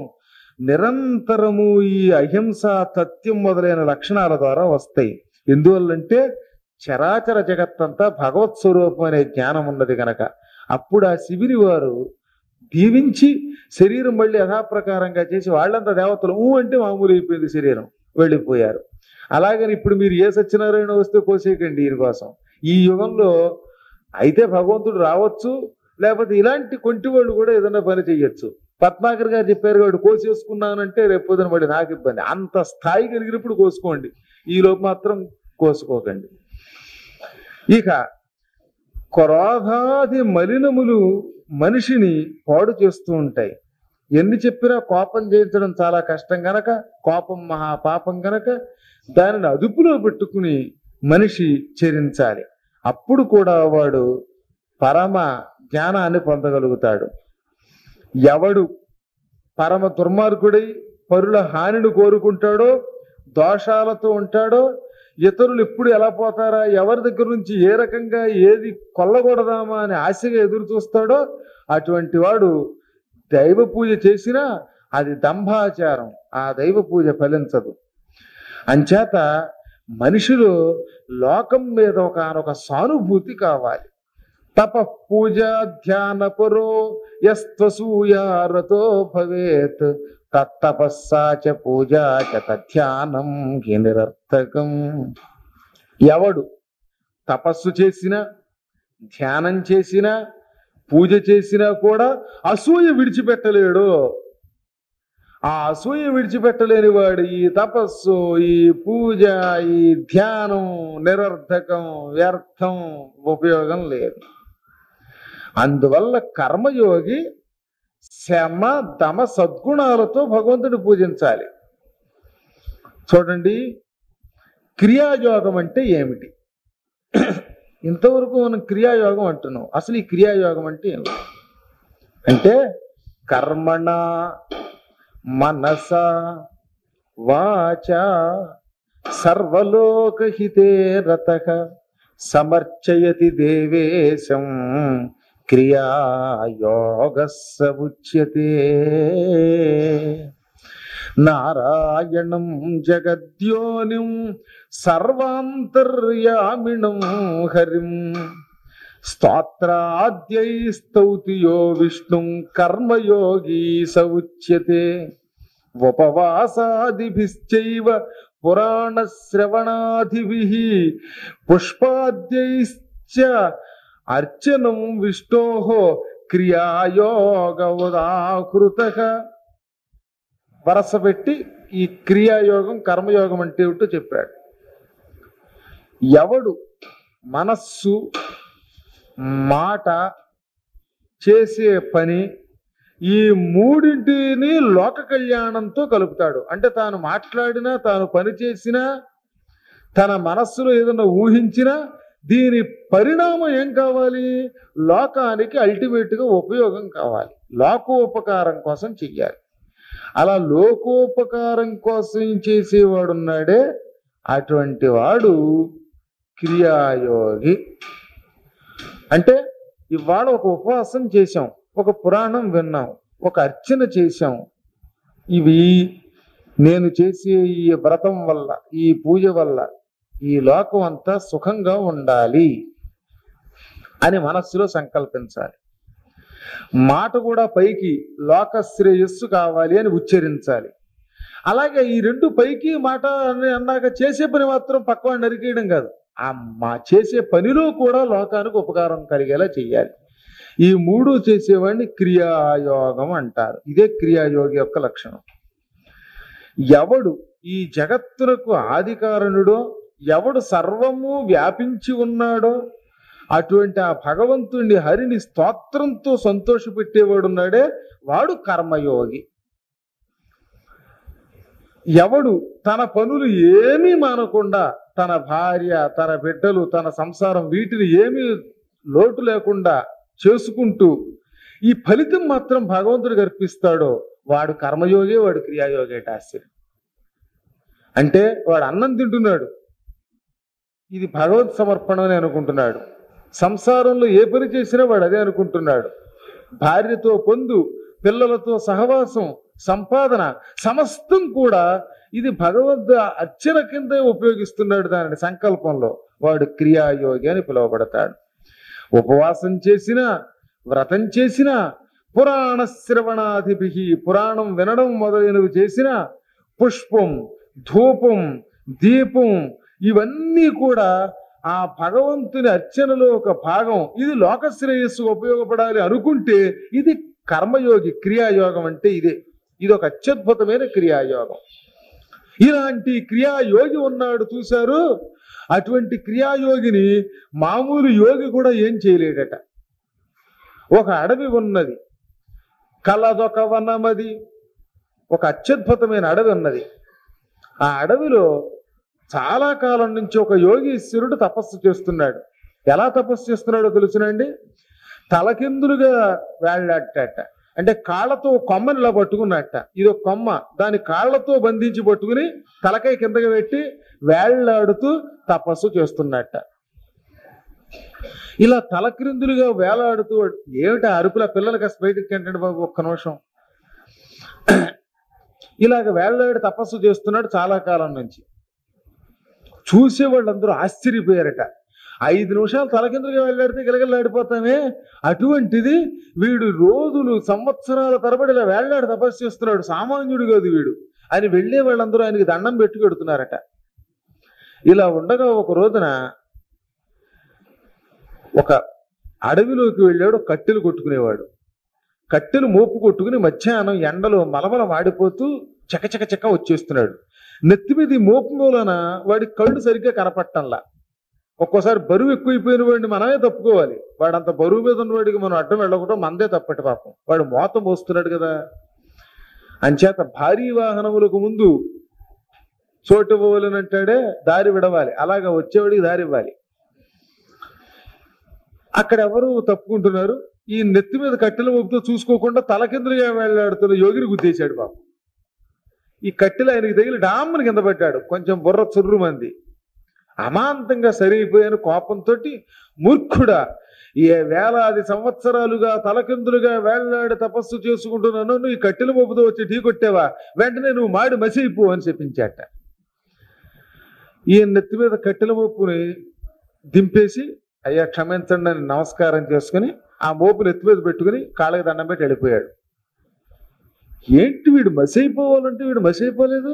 నిరంతరము ఈ అహింస తత్యం మొదలైన లక్షణాల ద్వారా వస్తాయి ఎందువల్లంటే చరాచర జగత్తంతా భగవత్ స్వరూపం అనే జ్ఞానం ఉన్నది గనక అప్పుడు ఆ శిబిరి వారు దీవించి శరీరం మళ్ళీ యథాప్రకారంగా చేసి వాళ్ళంతా దేవతలు ఊ అంటే మామూలు అయిపోయింది శరీరం వెళ్ళిపోయారు అలాగని ఇప్పుడు మీరు ఏ సత్యనారాయణ వస్తే కోసేయకండి ఈయన కోసం ఈ యుగంలో అయితే భగవంతుడు రావచ్చు లేకపోతే ఇలాంటి కొంటి వాళ్ళు కూడా ఏదైనా పని చెయ్యొచ్చు పద్మాకర్ గారు చెప్పారు వాడు కోసేసుకున్నానంటే రేపు పొద్దున మళ్ళీ నాకు ఇబ్బంది అంత స్థాయి కలిగినప్పుడు కోసుకోండి ఈ లోపు మాత్రం కోసుకోకండి ఇక క్రోధాది మలినములు మనిషిని పాడు చేస్తూ ఉంటాయి ఎన్ని చెప్పినా కోపం జయించడం చాలా కష్టం గనక కోపం మహా పాపం గనక దానిని అదుపులో పెట్టుకుని మనిషి చరించాలి అప్పుడు కూడా వాడు పరమ జ్ఞానాన్ని పొందగలుగుతాడు ఎవడు పరమ దుర్మార్గుడై పరుల హానిని కోరుకుంటాడో దోషాలతో ఉంటాడో ఇతరులు ఎప్పుడు ఎలా పోతారా ఎవరి దగ్గర నుంచి ఏ రకంగా ఏది కొల్లగొడదామా అని ఆశగా ఎదురు చూస్తాడో అటువంటి వాడు దైవ పూజ చేసినా అది దంభాచారం ఆ దైవ పూజ ఫలించదు అంచేత మనిషిలో లోకం మీద ఒక సానుభూతి కావాలి తప పూజ ధ్యాన పరో యస్త్వసూయారతో భవేత్ తత్తపస్సా చ పూజా చ తధ్యానం హి నిరర్థకం ఎవడు తపస్సు చేసినా ధ్యానం చేసినా పూజ చేసినా కూడా అసూయ విడిచిపెట్టలేడు ఆ అసూయ విడిచిపెట్టలేని వాడు ఈ తపస్సు ఈ పూజ ఈ ధ్యానం నిరర్థకం వ్యర్థం ఉపయోగం లేదు అందువల్ల కర్మయోగి శమ దమ సద్గుణాలతో భగవంతుని పూజించాలి చూడండి క్రియాయోగం అంటే ఏమిటి ఇంతవరకు మనం క్రియాయోగం అంటున్నాం అసలు ఈ క్రియాయోగం అంటే ఏమిటి అంటే కర్మణ మనస వాచ సర్వలోకహితే రత సమర్చయతి దేవేశం క్రియాయోగస్స ఉచ్యతే నారాయణం జగద్యోనిం సర్వాంతర్యామిణం హరిం స్తోత్రాద్యై స్తౌతి యో విష్ణుం కర్మయోగీ స ఉచ్యతే ఉపవాసాదిభిశ్చైవ పురాణ శ్రవణాదిభిః పుష్పాద్యైశ్చ అర్చనం విష్ణోః క్రియాయోగ ఉదాహృతః వరస పెట్టి ఈ క్రియాయోగం కర్మయోగం అంటే ఏమిటో చెప్పాడు ఎవడు మనస్సు మాట చేసే పని ఈ మూడింటిని లోక కళ్యాణంతో కలుపుతాడు అంటే తాను మాట్లాడినా తాను పని చేసినా తన మనస్సులో ఏదైనా ఊహించినా దీని పరిణామం ఏం కావాలి లోకానికి అల్టిమేట్ గా ఉపయోగం కావాలి లోకోపకారం కోసం చెయ్యాలి అలా లోకోపకారం కోసం చేసేవాడు ఉన్నాడే అటువంటి వాడు క్రియాయోగి అంటే ఇవాళ ఒక ఉపవాసం చేశాం ఒక పురాణం విన్నాం ఒక అర్చన చేశాం ఇవి నేను చేసే ఈ వ్రతం వల్ల ఈ పూజ వల్ల ఈ లోకం అంతా సుఖంగా ఉండాలి అని మనస్సులో సంకల్పించాలి మాట కూడా పైకి లోక శ్రేయస్సు కావాలి అని ఉచ్చరించాలి అలాగే ఈ రెండు పైకి మాట అని అన్నాక చేసే పని మాత్రం పక్కవాడు నరికేయడం కాదు ఆ మా చేసే పనిలో కూడా లోకానికి ఉపకారం కలిగేలా చెయ్యాలి ఈ మూడు చేసేవాడిని క్రియాయోగం అంటారు ఇదే క్రియాయోగి యొక్క లక్షణం ఎవడు ఈ జగత్తునకు ఆదికారణుడో ఎవడు సర్వము వ్యాపించి ఉన్నాడో అటువంటి ఆ భగవంతుణ్ణి హరిని స్తోత్రంతో సంతోషపెట్టేవాడు ఉన్నాడే వాడు కర్మయోగి ఎవడు తన పనులు ఏమీ మానకుండా తన భార్య తన బిడ్డలు తన సంసారం వీటిని ఏమీ లోటు లేకుండా చేసుకుంటూ ఈ ఫలితం మాత్రం భగవంతుడికి అర్పిస్తాడో వాడు కర్మయోగే వాడు క్రియాయోగేట ఆశ్చర్యం అంటే వాడు అన్నం తింటున్నాడు ఇది భగవత్ సమర్పణ అని అనుకుంటున్నాడు సంసారంలో ఏ పని చేసినా వాడు అదే అనుకుంటున్నాడు భార్యతో పొందు పిల్లలతో సహవాసం సంపాదన సమస్తం కూడా ఇది భగవద్ అర్చన కింద ఉపయోగిస్తున్నాడు దానిని సంకల్పంలో వాడు క్రియాయోగి అని పిలువబడతాడు ఉపవాసం చేసినా వ్రతం చేసినా పురాణ శ్రవణాధిపి పురాణం వినడం మొదలైనవి చేసిన పుష్పం ధూపం దీపం ఇవన్నీ కూడా ఆ భగవంతుని అర్చనలో ఒక భాగం ఇది లోక శ్రేయస్సు ఉపయోగపడాలి అనుకుంటే ఇది కర్మయోగి క్రియాయోగం అంటే ఇదే ఇది ఒక అత్యద్భుతమైన క్రియాయోగం ఇలాంటి క్రియాయోగి ఉన్నాడు చూశారు అటువంటి క్రియాయోగిని మామూలు యోగి కూడా ఏం చేయలేడట ఒక అడవి ఉన్నది కలదొక వనమది ఒక అత్యద్భుతమైన అడవి ఉన్నది ఆ అడవిలో చాలా కాలం నుంచి ఒక యోగీశ్వరుడు తపస్సు చేస్తున్నాడు ఎలా తపస్సు చేస్తున్నాడో తెలుసునండి తలకిందులుగా వేళ్లాడట అంటే కాళ్ళతో కొమ్మని ఇలా పట్టుకున్నట్ట ఇది ఒక కొమ్మ దాని కాళ్ళతో బంధించి పట్టుకుని తలకాయ కిందకి పెట్టి వేళ్లాడుతూ తపస్సు చేస్తున్నట్ట ఇలా తలక్రిందులుగా వేలాడుతూ ఏమిటి ఆ అరుపుల పిల్లలకి అసలు బయటికి ఏంటంటే బాబు ఒక్క నిమిషం ఇలాగ వేళ్లాడి తపస్సు చేస్తున్నాడు చాలా కాలం నుంచి చూసే వాళ్ళందరూ ఆశ్చర్యపోయారట ఐదు నిమిషాలు తలకిందులుగా వెళ్ళాడితే గిలగిల్లాడిపోతామే అటువంటిది వీడు రోజులు సంవత్సరాల తరబడి ఇలా వేళ్లాడు తపస్సు చేస్తున్నాడు సామాన్యుడు కాదు వీడు అని వెళ్ళే వాళ్ళందరూ ఆయనకి దండం పెట్టి పెడుతున్నారట ఇలా ఉండగా ఒక రోజున ఒక అడవిలోకి వెళ్ళాడు కట్టెలు కొట్టుకునేవాడు కట్టెలు మోపు కొట్టుకుని మధ్యాహ్నం ఎండలో మలమల మాడిపోతూ చకచక చక వచ్చేస్తున్నాడు నెత్తి మీద ఈ మోపు మూలన వాడి కళ్ళు సరిగ్గా కనపట్టంలా ఒక్కోసారి బరువు ఎక్కువైపోయిన వాడిని మనమే తప్పుకోవాలి వాడు అంత బరువు మీద ఉన్నవాడికి మనం అడ్డం వెళ్ళకుండా మందే తప్పటి పాపం వాడు మోత మోస్తున్నాడు కదా అంచేత భారీ వాహనములకు ముందు చోటు ఇవ్వవలనంటాడే దారి విడవాలి అలాగా వచ్చేవాడికి దారి ఇవ్వాలి అక్కడ ఎవరు తప్పుకుంటున్నారు ఈ నెత్తి మీద కట్టెల మోపుతో చూసుకోకుండా తలకిందులుగా వెళ్ళాడుతున్న యోగిని గుద్దేశాడు పాపం ఈ కట్టెలు ఆయనకి తగిలి డామ్మని కింద పెట్టాడు కొంచెం బుర్ర చుర్రు మంది అమాంతంగా సరిగిపోయాను కోపంతో మూర్ఖుడా ఏ వేలాది సంవత్సరాలుగా తలకిందులుగా వేళ్లాడి తపస్సు చేసుకుంటున్నాను నువ్వు ఈ కట్టెల మోపుతో వచ్చి ఢీ కొట్టావా వెంటనే నువ్వు మాడి మసియిపో అని చెప్పించాట ఈ నెత్తి మీద కట్టెల మోపుని దింపేసి అయ్యా క్షమించండి అని నమస్కారం చేసుకుని ఆ మోపుని ఎత్తి మీద పెట్టుకుని కాళ్ళకి దండం పెట్టి వెళ్ళిపోయాడు ఏంటి వీడు మసైపోవాలంటే వీడు మసైపోలేదు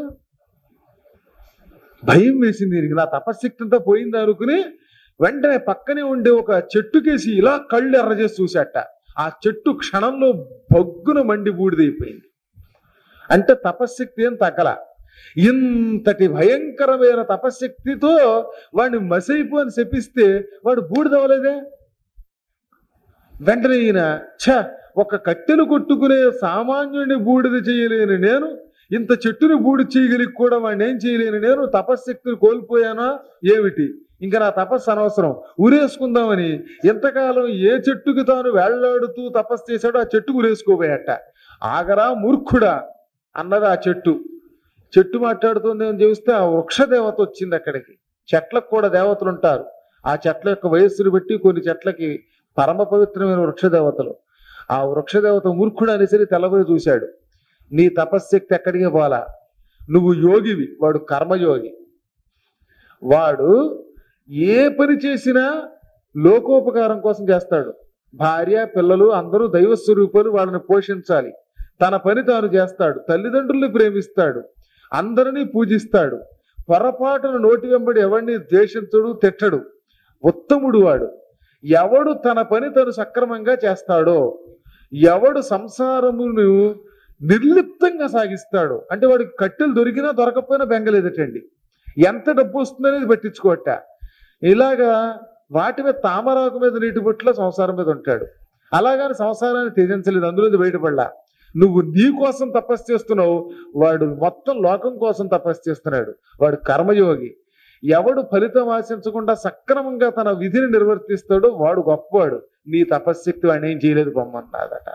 భయం వేసింది దీనికి నా తపశక్తి అంతా పోయింది అనుకుని వెంటనే పక్కనే ఉండే ఒక చెట్టుకేసి ఇలా కళ్ళు ఎర్ర చేసి చూశాట ఆ చెట్టు క్షణంలో బొగ్గున మండి బూడిదైపోయింది అంటే తపశ్శక్తి ఏం తగ్గల ఇంతటి భయంకరమైన తపశ్శక్తితో వాడిని మసైపో అని చెప్పిస్తే వాడు బూడిదవలేదే వెంటనే ఈయన ఛ ఒక కట్టెలు కొట్టుకునే సామాన్యుడిని బూడిద చేయలేని నేను ఇంత చెట్టుని బూడి చేయగలిగి కూడా వాడిని ఏం చేయలేని నేను తపశ్శక్తిని కోల్పోయానా ఏమిటి ఇంకా నా తపస్సు అనవసరం ఉరేసుకుందామని ఎంతకాలం ఏ చెట్టుకి తాను వేళ్లాడుతూ తపస్సు చేశాడో ఆ చెట్టు ఉరేసుకోపోయాట ఆగరా మూర్ఖుడా అన్నది ఆ చెట్టు చెట్టు మాట్లాడుతుంది అని చూస్తే ఆ వృక్ష దేవత వచ్చింది అక్కడికి చెట్లకు కూడా దేవతలు ఉంటారు ఆ చెట్ల యొక్క వయస్సును బట్టి కొన్ని చెట్లకి పరమ పవిత్రమైన వృక్ష దేవతలు ఆ వృక్ష దేవత మూర్ఖుడు అనేసరి తెల్లబోయి చూశాడు నీ తపశ్శక్తి ఎక్కడికి పోలా నువ్వు యోగివి వాడు కర్మయోగి వాడు ఏ పని చేసినా లోకోపకారం కోసం చేస్తాడు భార్య పిల్లలు అందరూ దైవ స్వరూపాలు వాళ్ళని పోషించాలి తన పని తాను చేస్తాడు తల్లిదండ్రుల్ని ప్రేమిస్తాడు అందరినీ పూజిస్తాడు పొరపాటున నోటి వెంబడి ఎవరిని ద్వేషించడు తిట్టడు ఉత్తముడు వాడు ఎవడు తన పని తను సక్రమంగా చేస్తాడో ఎవడు సంసారమును నిర్లిప్తంగా సాగిస్తాడు అంటే వాడికి కట్టెలు దొరికినా దొరకపోయినా బెంగలేదటండి ఎంత డబ్బు వస్తుందనేది పట్టించుకోట ఇలాగా వాటి మీద తామరాకు మీద నీటి బొట్టులో సంసారం మీద ఉంటాడు అలాగని సంసారాన్ని త్యజించలేదు అందులో నుంచి బయటపడలా నువ్వు నీ కోసం తపస్సు చేస్తున్నావు వాడు మొత్తం లోకం కోసం తపస్సు చేస్తున్నాడు వాడు కర్మయోగి ఎవడు ఫలితం ఆశించకుండా సక్రమంగా తన విధిని నిర్వర్తిస్తాడో వాడు గొప్పవాడు నీ తపశ్శక్తి వాడిని ఏం చేయలేదు బొమ్మన్నాదట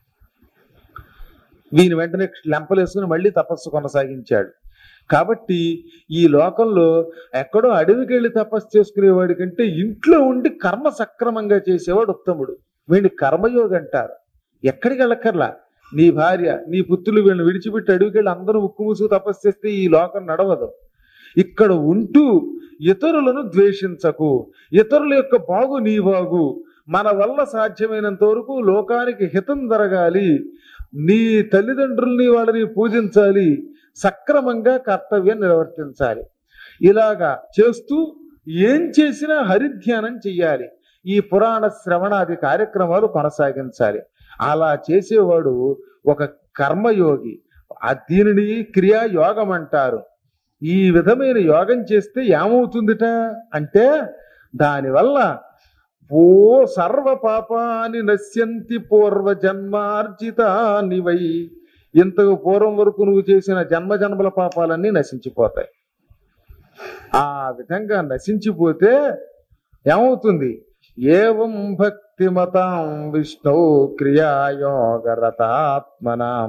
వీని వెంటనే లెంపలేసుకుని మళ్ళీ తపస్సు కొనసాగించాడు కాబట్టి ఈ లోకంలో ఎక్కడో అడవికి వెళ్ళి తపస్సు చేసుకునేవాడి కంటే ఇంట్లో ఉండి కర్మ సక్రమంగా చేసేవాడు ఉత్తముడు వీడిని కర్మయోగి అంటారు ఎక్కడికి వెళ్ళక్కర్లా నీ భార్య నీ పుత్రులు వీళ్ళని విడిచిపెట్టి అడవికి వెళ్ళి అందరూ ఉక్కు ముసుగు తపస్సు చేస్తే ఈ లోకం నడవదు ఇక్కడ ఉంటూ ఇతరులను ద్వేషించకు ఇతరుల యొక్క బాగు నీ బాగు మన వల్ల సాధ్యమైనంత వరకు లోకానికి హితం జరగాలి నీ తల్లిదండ్రుల్ని వాళ్ళని పూజించాలి సక్రమంగా కర్తవ్యం నిర్వర్తించాలి ఇలాగా చేస్తూ ఏం చేసినా హరిధ్యానం చెయ్యాలి ఈ పురాణ శ్రవణాది కార్యక్రమాలు కొనసాగించాలి అలా చేసేవాడు ఒక కర్మయోగి ఆ దీనిని క్రియా యోగం అంటారు ఈ విధమైన యోగం చేస్తే ఏమవుతుందిట అంటే దానివల్ల ఓ సర్వ పాపాని నశ్యంతి పూర్వ జన్మార్జితాని వై ఇంతకు పూర్వం వరకు నువ్వు చేసిన జన్మ జన్మల పాపాలన్నీ నశించిపోతాయి ఆ విధంగా నశించిపోతే ఏమవుతుంది ఏవం భక్తి మతాం విష్ణు క్రియాయోగరతాత్మనాం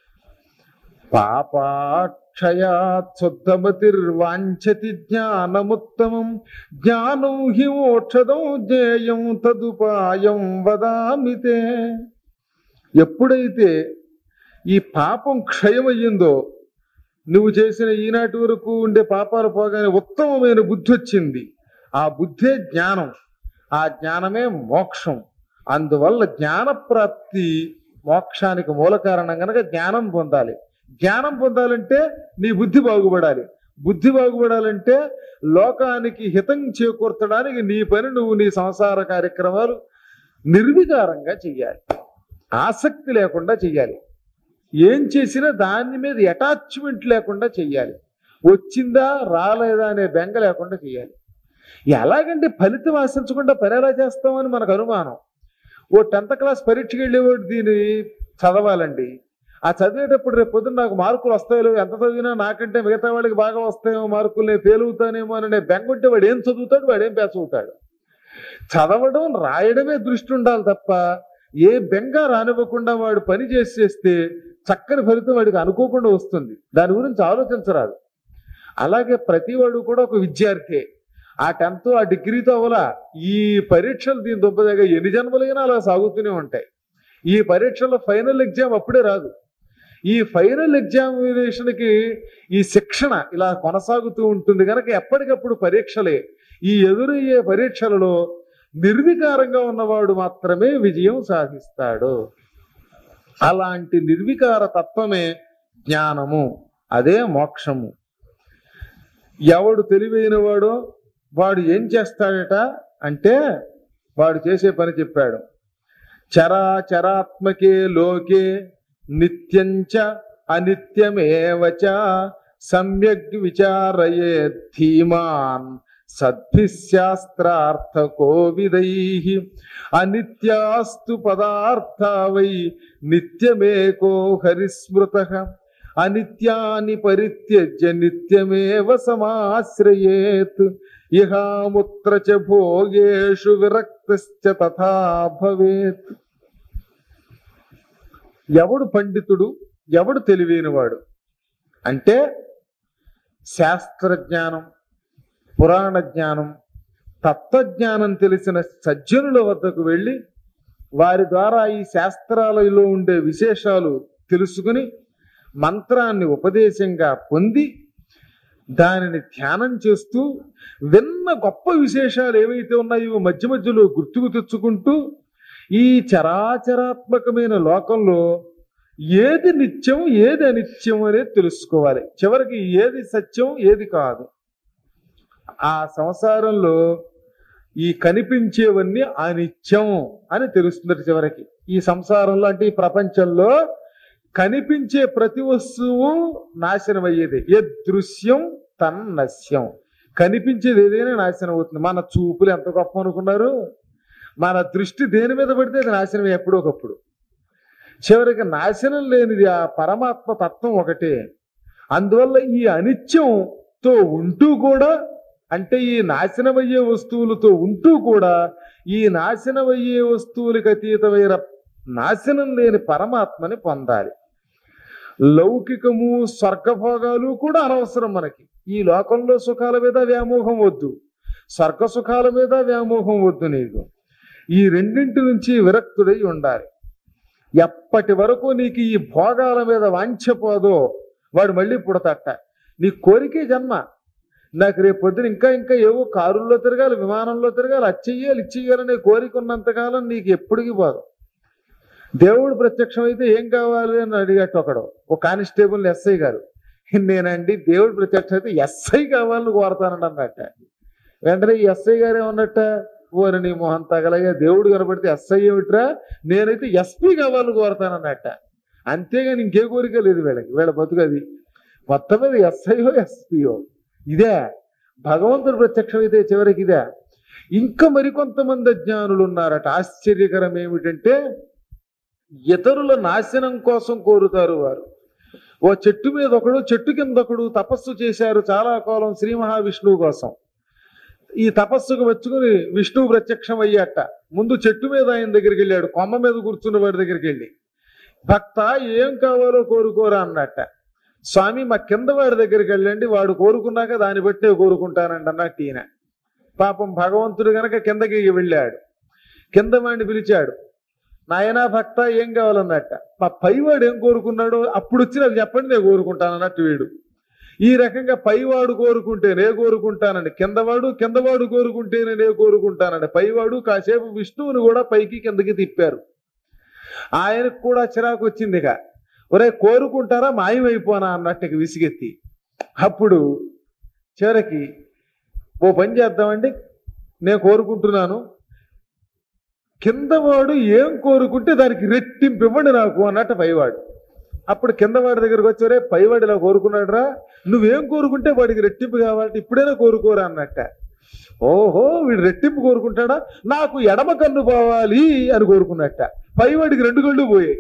పాపాక్షయాత్ శుద్ధమతిర్వాంఛతి జ్ఞానముత్తమం జ్ఞానం హి మోక్షదం జ్ఞేయం తదుపాయం వదామితే ఎప్పుడైతే ఈ పాపం క్షయమయ్యిందో నువ్వు చేసిన ఈనాటి వరకు ఉండే పాపాలు పోగానే ఉత్తమమైన బుద్ధి వచ్చింది ఆ బుద్ధే జ్ఞానం ఆ జ్ఞానమే మోక్షం అందువల్ల జ్ఞాన ప్రాప్తి మోక్షానికి మూల కారణం కనుక జ్ఞానం పొందాలి జ్ఞానం పొందాలంటే నీ బుద్ధి బాగుపడాలి బుద్ధి బాగుపడాలంటే లోకానికి హితం చేకూర్చడానికి నీ పని నువ్వు నీ సంసార కార్యక్రమాలు నిర్వికారంగా చెయ్యాలి ఆసక్తి లేకుండా చెయ్యాలి ఏం చేసినా దాని మీద అటాచ్మెంట్ లేకుండా చెయ్యాలి వచ్చిందా రాలేదా అనే బెంగ లేకుండా చెయ్యాలి ఎలాగంటే ఫలితం ఆశించకుండా పని ఎలా చేస్తామని మనకు అనుమానం ఓ టెన్త్ క్లాస్ పరీక్షకి వెళ్ళేవాడు దీన్ని చదవాలండి ఆ చదివేటప్పుడు రేపు పొద్దున్న నాకు మార్కులు వస్తాయో ఎంత చదివినా నాకంటే మిగతా వాళ్ళకి బాగా వస్తాయేమో మార్కులు నేను ఫెయిల్ అవుతానేమో అని బెంగ ఉంటే వాడు ఏం చదువుతాడు వాడు ఏం పేస అవుతాడు చదవడం రాయడమే దృష్టి ఉండాలి తప్ప ఏ బెంగ రానివ్వకుండా వాడు పని చేసి చేస్తే చక్కని ఫలితం వాడికి అనుకోకుండా వస్తుంది దాని గురించి ఆలోచించరాదు అలాగే ప్రతి వాడు కూడా ఒక విద్యార్థి ఆ టెన్త్ ఆ డిగ్రీతో అవలా ఈ పరీక్షలు దీని దుబ్బదగా ఎన్ని జన్మలైనా అలా సాగుతూనే ఉంటాయి ఈ పరీక్షలో ఫైనల్ ఎగ్జామ్ అప్పుడే రాదు ఈ ఫైనల్ ఎగ్జామినేషన్కి ఈ శిక్షణ ఇలా కొనసాగుతూ ఉంటుంది కనుక ఎప్పటికప్పుడు పరీక్షలే ఈ ఎదురయ్యే పరీక్షలలో నిర్వికారంగా ఉన్నవాడు మాత్రమే విజయం సాధిస్తాడు అలాంటి నిర్వికార తత్వమే జ్ఞానము అదే మోక్షము ఎవడు తెలివైన వాడో వాడు ఏం చేస్తాడట అంటే వాడు చేసే పని చెప్పాడు చరాచరాత్మకే లోకే నిత్యంచ అనిత్యమేవచ సమ్యగ్ విచారయే ధీమాన్ సద్భిశాస్త్రార్థకో విదై అనిత్యాస్తు పదార్థ వై నిత్యమేకో హరిస్మృత అనిత్యాని పరిత్యజ్య నిత్యమేవ సమాశ్రయేత్ ఇహాముత్ర చ భోగేషు విరక్తశ్చ తథా భవేత్ ఎవడు పండితుడు ఎవడు తెలివైనవాడు అంటే శాస్త్రజ్ఞానం పురాణ జ్ఞానం తత్వజ్ఞానం తెలిసిన సజ్జనుల వద్దకు వెళ్ళి వారి ద్వారా ఈ శాస్త్రాలలో ఉండే విశేషాలు తెలుసుకుని మంత్రాన్ని ఉపదేశంగా పొంది దానిని ధ్యానం చేస్తూ విన్న గొప్ప విశేషాలు ఏవైతే ఉన్నాయో మధ్య మధ్యలో గుర్తుకు తెచ్చుకుంటూ ఈ చరాచరాత్మకమైన లోకంలో ఏది నిత్యం ఏది అనిత్యం అనేది తెలుసుకోవాలి చివరికి ఏది సత్యం ఏది కాదు ఆ సంసారంలో ఈ కనిపించేవన్నీ అనిత్యం అని తెలుస్తుంది చివరికి ఈ సంసారంలో అంటే ఈ ప్రపంచంలో కనిపించే ప్రతి వస్తువు నాశనం అయ్యేది ఏ దృశ్యం తన్నశ్యం కనిపించేది ఏదైనా నాశనం అవుతుంది మన చూపులు ఎంత గొప్ప అనుకున్నారు మన దృష్టి దేని మీద పడితే అది నాశనం ఎప్పుడో ఒకప్పుడు చివరికి నాశనం లేనిది ఆ పరమాత్మ తత్వం ఒకటే అందువల్ల ఈ అనిత్యంతో ఉంటూ కూడా అంటే ఈ నాశనమయ్యే వస్తువులతో ఉంటూ కూడా ఈ నాశనమయ్యే వస్తువులకు అతీతమైన నాశనం లేని పరమాత్మని పొందాలి లౌకికము స్వర్గభోగాలు కూడా అనవసరం మనకి ఈ లోకంలో సుఖాల మీద వ్యామోహం వద్దు స్వర్గ సుఖాల మీద వ్యామోహం వద్దు నీకు ఈ రెండింటి నుంచి విరక్తుడై ఉండాలి ఎప్పటి వరకు నీకు ఈ భోగాల మీద వాంఛపోదో వాడు మళ్ళీ పుడతట నీ కోరికే జన్మ నాకు రేపు పొద్దున ఇంకా ఇంకా ఏవో కారుల్లో తిరగాలి విమానంలో తిరగాలి అది చెయ్యాలి ఇది చెయ్యాలనే కోరిక ఉన్నంతకాలం నీకు ఎప్పటికీ పోదు దేవుడు ప్రత్యక్షం అయితే ఏం కావాలి అని అడిగట్టు ఒకడు ఒక కానిస్టేబుల్ ఎస్ఐ గారు నేనండి దేవుడు ప్రత్యక్షం అయితే ఎస్ఐ కావాలని కోరతానండి అన్నట్ట వెంటనే ఈ ఎస్ఐ గారు ఏమన్నట్ట ఓరి నీ మొహం తగలగా దేవుడు కనబడితే ఎస్ఐ ఏమిట్రా నేనైతే ఎస్పీ కావాలని కోరతానన్నట్ట అంతేగాని ఇంకే కోరిక లేదు వీళ్ళకి వీళ్ళ బతుకది మొత్తం మీద ఎస్ఐఓ ఎస్పీఓ ఇదే భగవంతుడు ప్రత్యక్షం అయితే చివరికి ఇదే ఇంకా మరికొంతమంది అజ్ఞానులు ఉన్నారట ఆశ్చర్యకరం ఏమిటంటే ఇతరుల నాశనం కోసం కోరుతారు వారు ఓ చెట్టు మీద ఒకడు చెట్టు కింద ఒకడు తపస్సు చేశారు చాలా కాలం శ్రీ మహావిష్ణువు కోసం ఈ తపస్సుకు మెచ్చుకుని విష్ణువు ప్రత్యక్షం అయ్యాట ముందు చెట్టు మీద ఆయన దగ్గరికి వెళ్ళాడు కొమ్మ మీద కూర్చున్న వాడి దగ్గరికి వెళ్ళి భక్త ఏం కావాలో కోరుకోరా అన్నట్ట స్వామి మా కింద వాడి దగ్గరికి వెళ్ళండి వాడు కోరుకున్నాక దాన్ని బట్టే కోరుకుంటానండి అన్నట్టు ఈయన పాపం భగవంతుడు గనక కిందకి వెళ్ళాడు కింద వాడిని పిలిచాడు నాయనా భక్త ఏం కావాలన్నట్ట మా పైవాడు ఏం కోరుకున్నాడో అప్పుడు వచ్చి నాకు చెప్పండి నేను కోరుకుంటాను అన్నట్టు వీడు ఈ రకంగా పైవాడు కోరుకుంటే నే కోరుకుంటానని కిందవాడు కిందవాడు కోరుకుంటేనే నే కోరుకుంటానని పైవాడు కాసేపు విష్ణువుని కూడా పైకి కిందకి తిప్పారు ఆయనకు కూడా చిరాకు వచ్చింది ఇక ఒరే కోరుకుంటారా మాయమైపోనా అన్నట్టు ఇక విసిగెత్తి అప్పుడు చివరికి ఓ పని చేద్దామండి నేను కోరుకుంటున్నాను కిందవాడు ఏం కోరుకుంటే దానికి రెట్టింపు ఇవ్వండి నాకు అన్నట్టు పైవాడు అప్పుడు కిందవాడి దగ్గరకు వచ్చారే పైవాడు ఇలా కోరుకున్నాడురా నువ్వేం కోరుకుంటే వాడికి రెట్టింపు కావాలంటే ఇప్పుడైనా కోరుకోరా అన్నట్ట ఓహో వీడు రెట్టింపు కోరుకుంటాడా నాకు ఎడమ కన్ను పోవాలి అని కోరుకున్నట్ట పైవాడికి రెండు కళ్ళు పోయాయి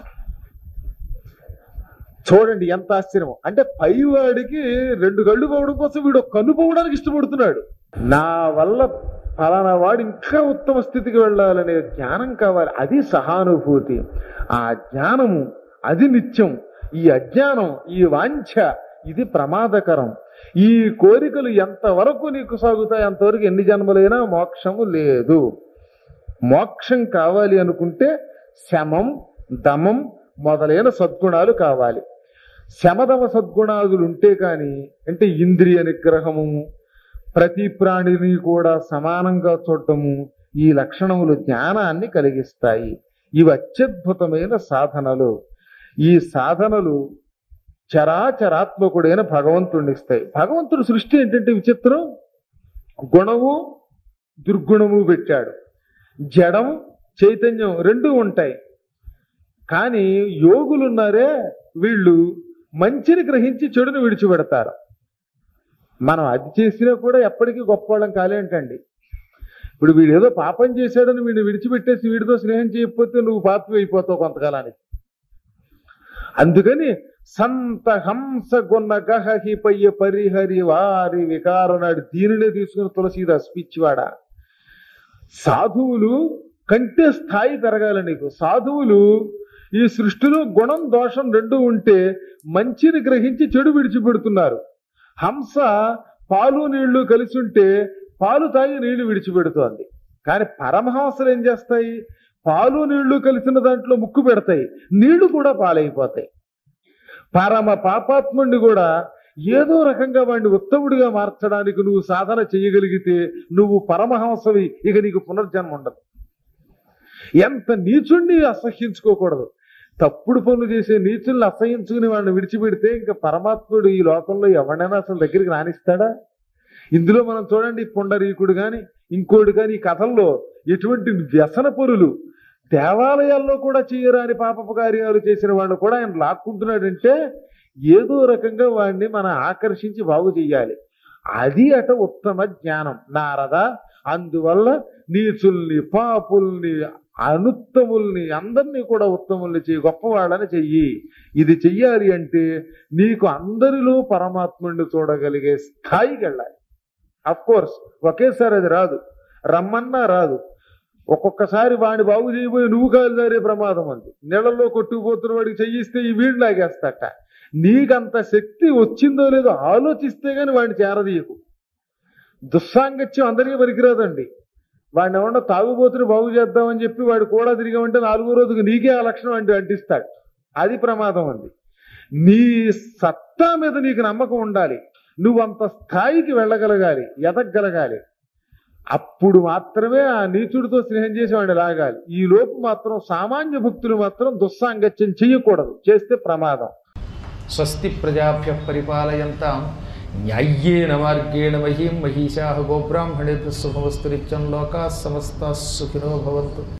చూడండి ఎంత ఆశ్చర్యం అంటే పైవాడికి రెండు కళ్ళు పోవడం కోసం వీడు ఒక కన్ను పోవడానికి ఇష్టపడుతున్నాడు నా వల్ల ఫలానా వాడు ఇంకా ఉత్తమ స్థితికి వెళ్ళాలనే జ్ఞానం కావాలి అది సహానుభూతి ఆ జ్ఞానము అది నిత్యం ఈ అజ్ఞానం ఈ వాంఛ ఇది ప్రమాదకరం ఈ కోరికలు ఎంతవరకు నీకు సాగుతాయి అంతవరకు ఎన్ని జన్మలైనా మోక్షము లేదు మోక్షం కావాలి అనుకుంటే శమం దమం మొదలైన సద్గుణాలు కావాలి శమదమ సద్గుణాదులు ఉంటే కాని అంటే ఇంద్రియ నిగ్రహము ప్రతి ప్రాణిని కూడా సమానంగా చూడటము ఈ లక్షణములు జ్ఞానాన్ని కలిగిస్తాయి ఇవి అత్యద్భుతమైన సాధనలు ఈ సాధనలు చరాచరాత్మకుడైన భగవంతుడిని ఇస్తాయి భగవంతుడి సృష్టి ఏంటంటే విచిత్రం గుణము దుర్గుణము పెట్టాడు జడం చైతన్యం రెండు ఉంటాయి కానీ యోగులు ఉన్నారే వీళ్ళు మంచిని గ్రహించి చెడును విడిచిపెడతారు మనం అది చేసినా కూడా ఎప్పటికీ గొప్పవాళ్ళం కాలేంటండి ఇప్పుడు వీడు ఏదో పాపం చేశాడని వీడిని విడిచిపెట్టేసి వీడితో స్నేహం చేయకపోతే నువ్వు పాపి అయిపోతావు కొంతకాలానికి అందుకని సంత హంస గొన్న గహి పయ్య పరిహరి వారి వికారనాడు దీనినే తీసుకుని తులసీదాస్ పిచ్చివాడా సాధువులు కంటే స్థాయి పెరగాలి నీకు సాధువులు ఈ సృష్టిలో గుణం దోషం రెండు ఉంటే మంచిని గ్రహించి చెడు విడిచిపెడుతున్నారు హంస పాలు నీళ్లు కలిసి ఉంటే పాలు తాగి నీళ్లు విడిచిపెడుతోంది కానీ పరమహంసలు ఏం చేస్తాయి పాలు నీళ్లు కలిసిన దాంట్లో ముక్కు పెడతాయి నీళ్లు కూడా పాలైపోతాయి పరమ పాపాత్ముడిని కూడా ఏదో రకంగా వాడిని ఉత్తముడిగా మార్చడానికి నువ్వు సాధన చేయగలిగితే నువ్వు పరమహంసవి ఇక నీకు పునర్జన్మ ఉండదు ఎంత నీచుణ్ణి అసహ్యించుకోకూడదు తప్పుడు పనులు చేసే నీచుల్ని అసహించుకుని వాడిని విడిచిపెడితే ఇంకా పరమాత్ముడు ఈ లోకంలో ఎవడైనా అసలు దగ్గరికి రాణిస్తాడా ఇందులో మనం చూడండి పుండరీకుడు గాని ఇంకోటి కానీ ఈ కథల్లో ఎటువంటి వ్యసన పరులు దేవాలయాల్లో కూడా చేయరాని పాపపు కార్యాలు చేసిన వాడిని కూడా ఆయన లాక్కుంటున్నాడంటే ఏదో రకంగా వాడిని మనం ఆకర్షించి బాగు చెయ్యాలి అది అట ఉత్తమ జ్ఞానం నారద అందువల్ల నీచుల్ని పాపుల్ని అనుత్తముల్ని అందరినీ కూడా ఉత్తముల్ని చెయ్యి గొప్పవాళ్ళని చెయ్యి ఇది చెయ్యాలి అంటే నీకు అందరిలో పరమాత్ముడిని చూడగలిగే స్థాయికి వెళ్ళాలి అఫ్ కోర్స్ ఒకేసారి అది రాదు రమ్మన్నా రాదు ఒక్కొక్కసారి వాడిని బాగు చేయబోయి నువ్వు కాలు జారే ప్రమాదం ఉంది నీళ్ళల్లో కొట్టుకుపోతున్న వాడికి చెయ్యిస్తే ఈ వీడు లాగేస్తాట నీకంత శక్తి వచ్చిందో లేదో ఆలోచిస్తే గాని వాడిని చేరదీయకు దుస్సాంగత్యం అందరికీ పనికిరాదండి వాడిని ఏమన్నా తాగుబోతుని బాగు చేద్దామని చెప్పి వాడు కూడా తిరిగామంటే నాలుగో రోజుకి నీకే ఆ లక్షణం అంటే అంటిస్తాడు అది ప్రమాదం అంది నీ సత్తా మీద నీకు నమ్మకం ఉండాలి నువ్వు అంత స్థాయికి వెళ్ళగలగాలి ఎదగలగాలి అప్పుడు మాత్రమే ఆ నీచుడితో స్నేహం చేసి వాడిని లాగాలి ఈ లోపు మాత్రం సామాన్య భక్తులు మాత్రం దుస్సాంగత్యం చేయకూడదు చేస్తే ప్రమాదం స్వస్తి ప్రజాభ్య పరిపాలయంతాం న్యాయ్యేన మార్గేణ మహీం మహిషా గోబ్రాహ్మణేభ్య శుభమస్తు నిత్యం లోకా సమస్త సుఖినో భవంతు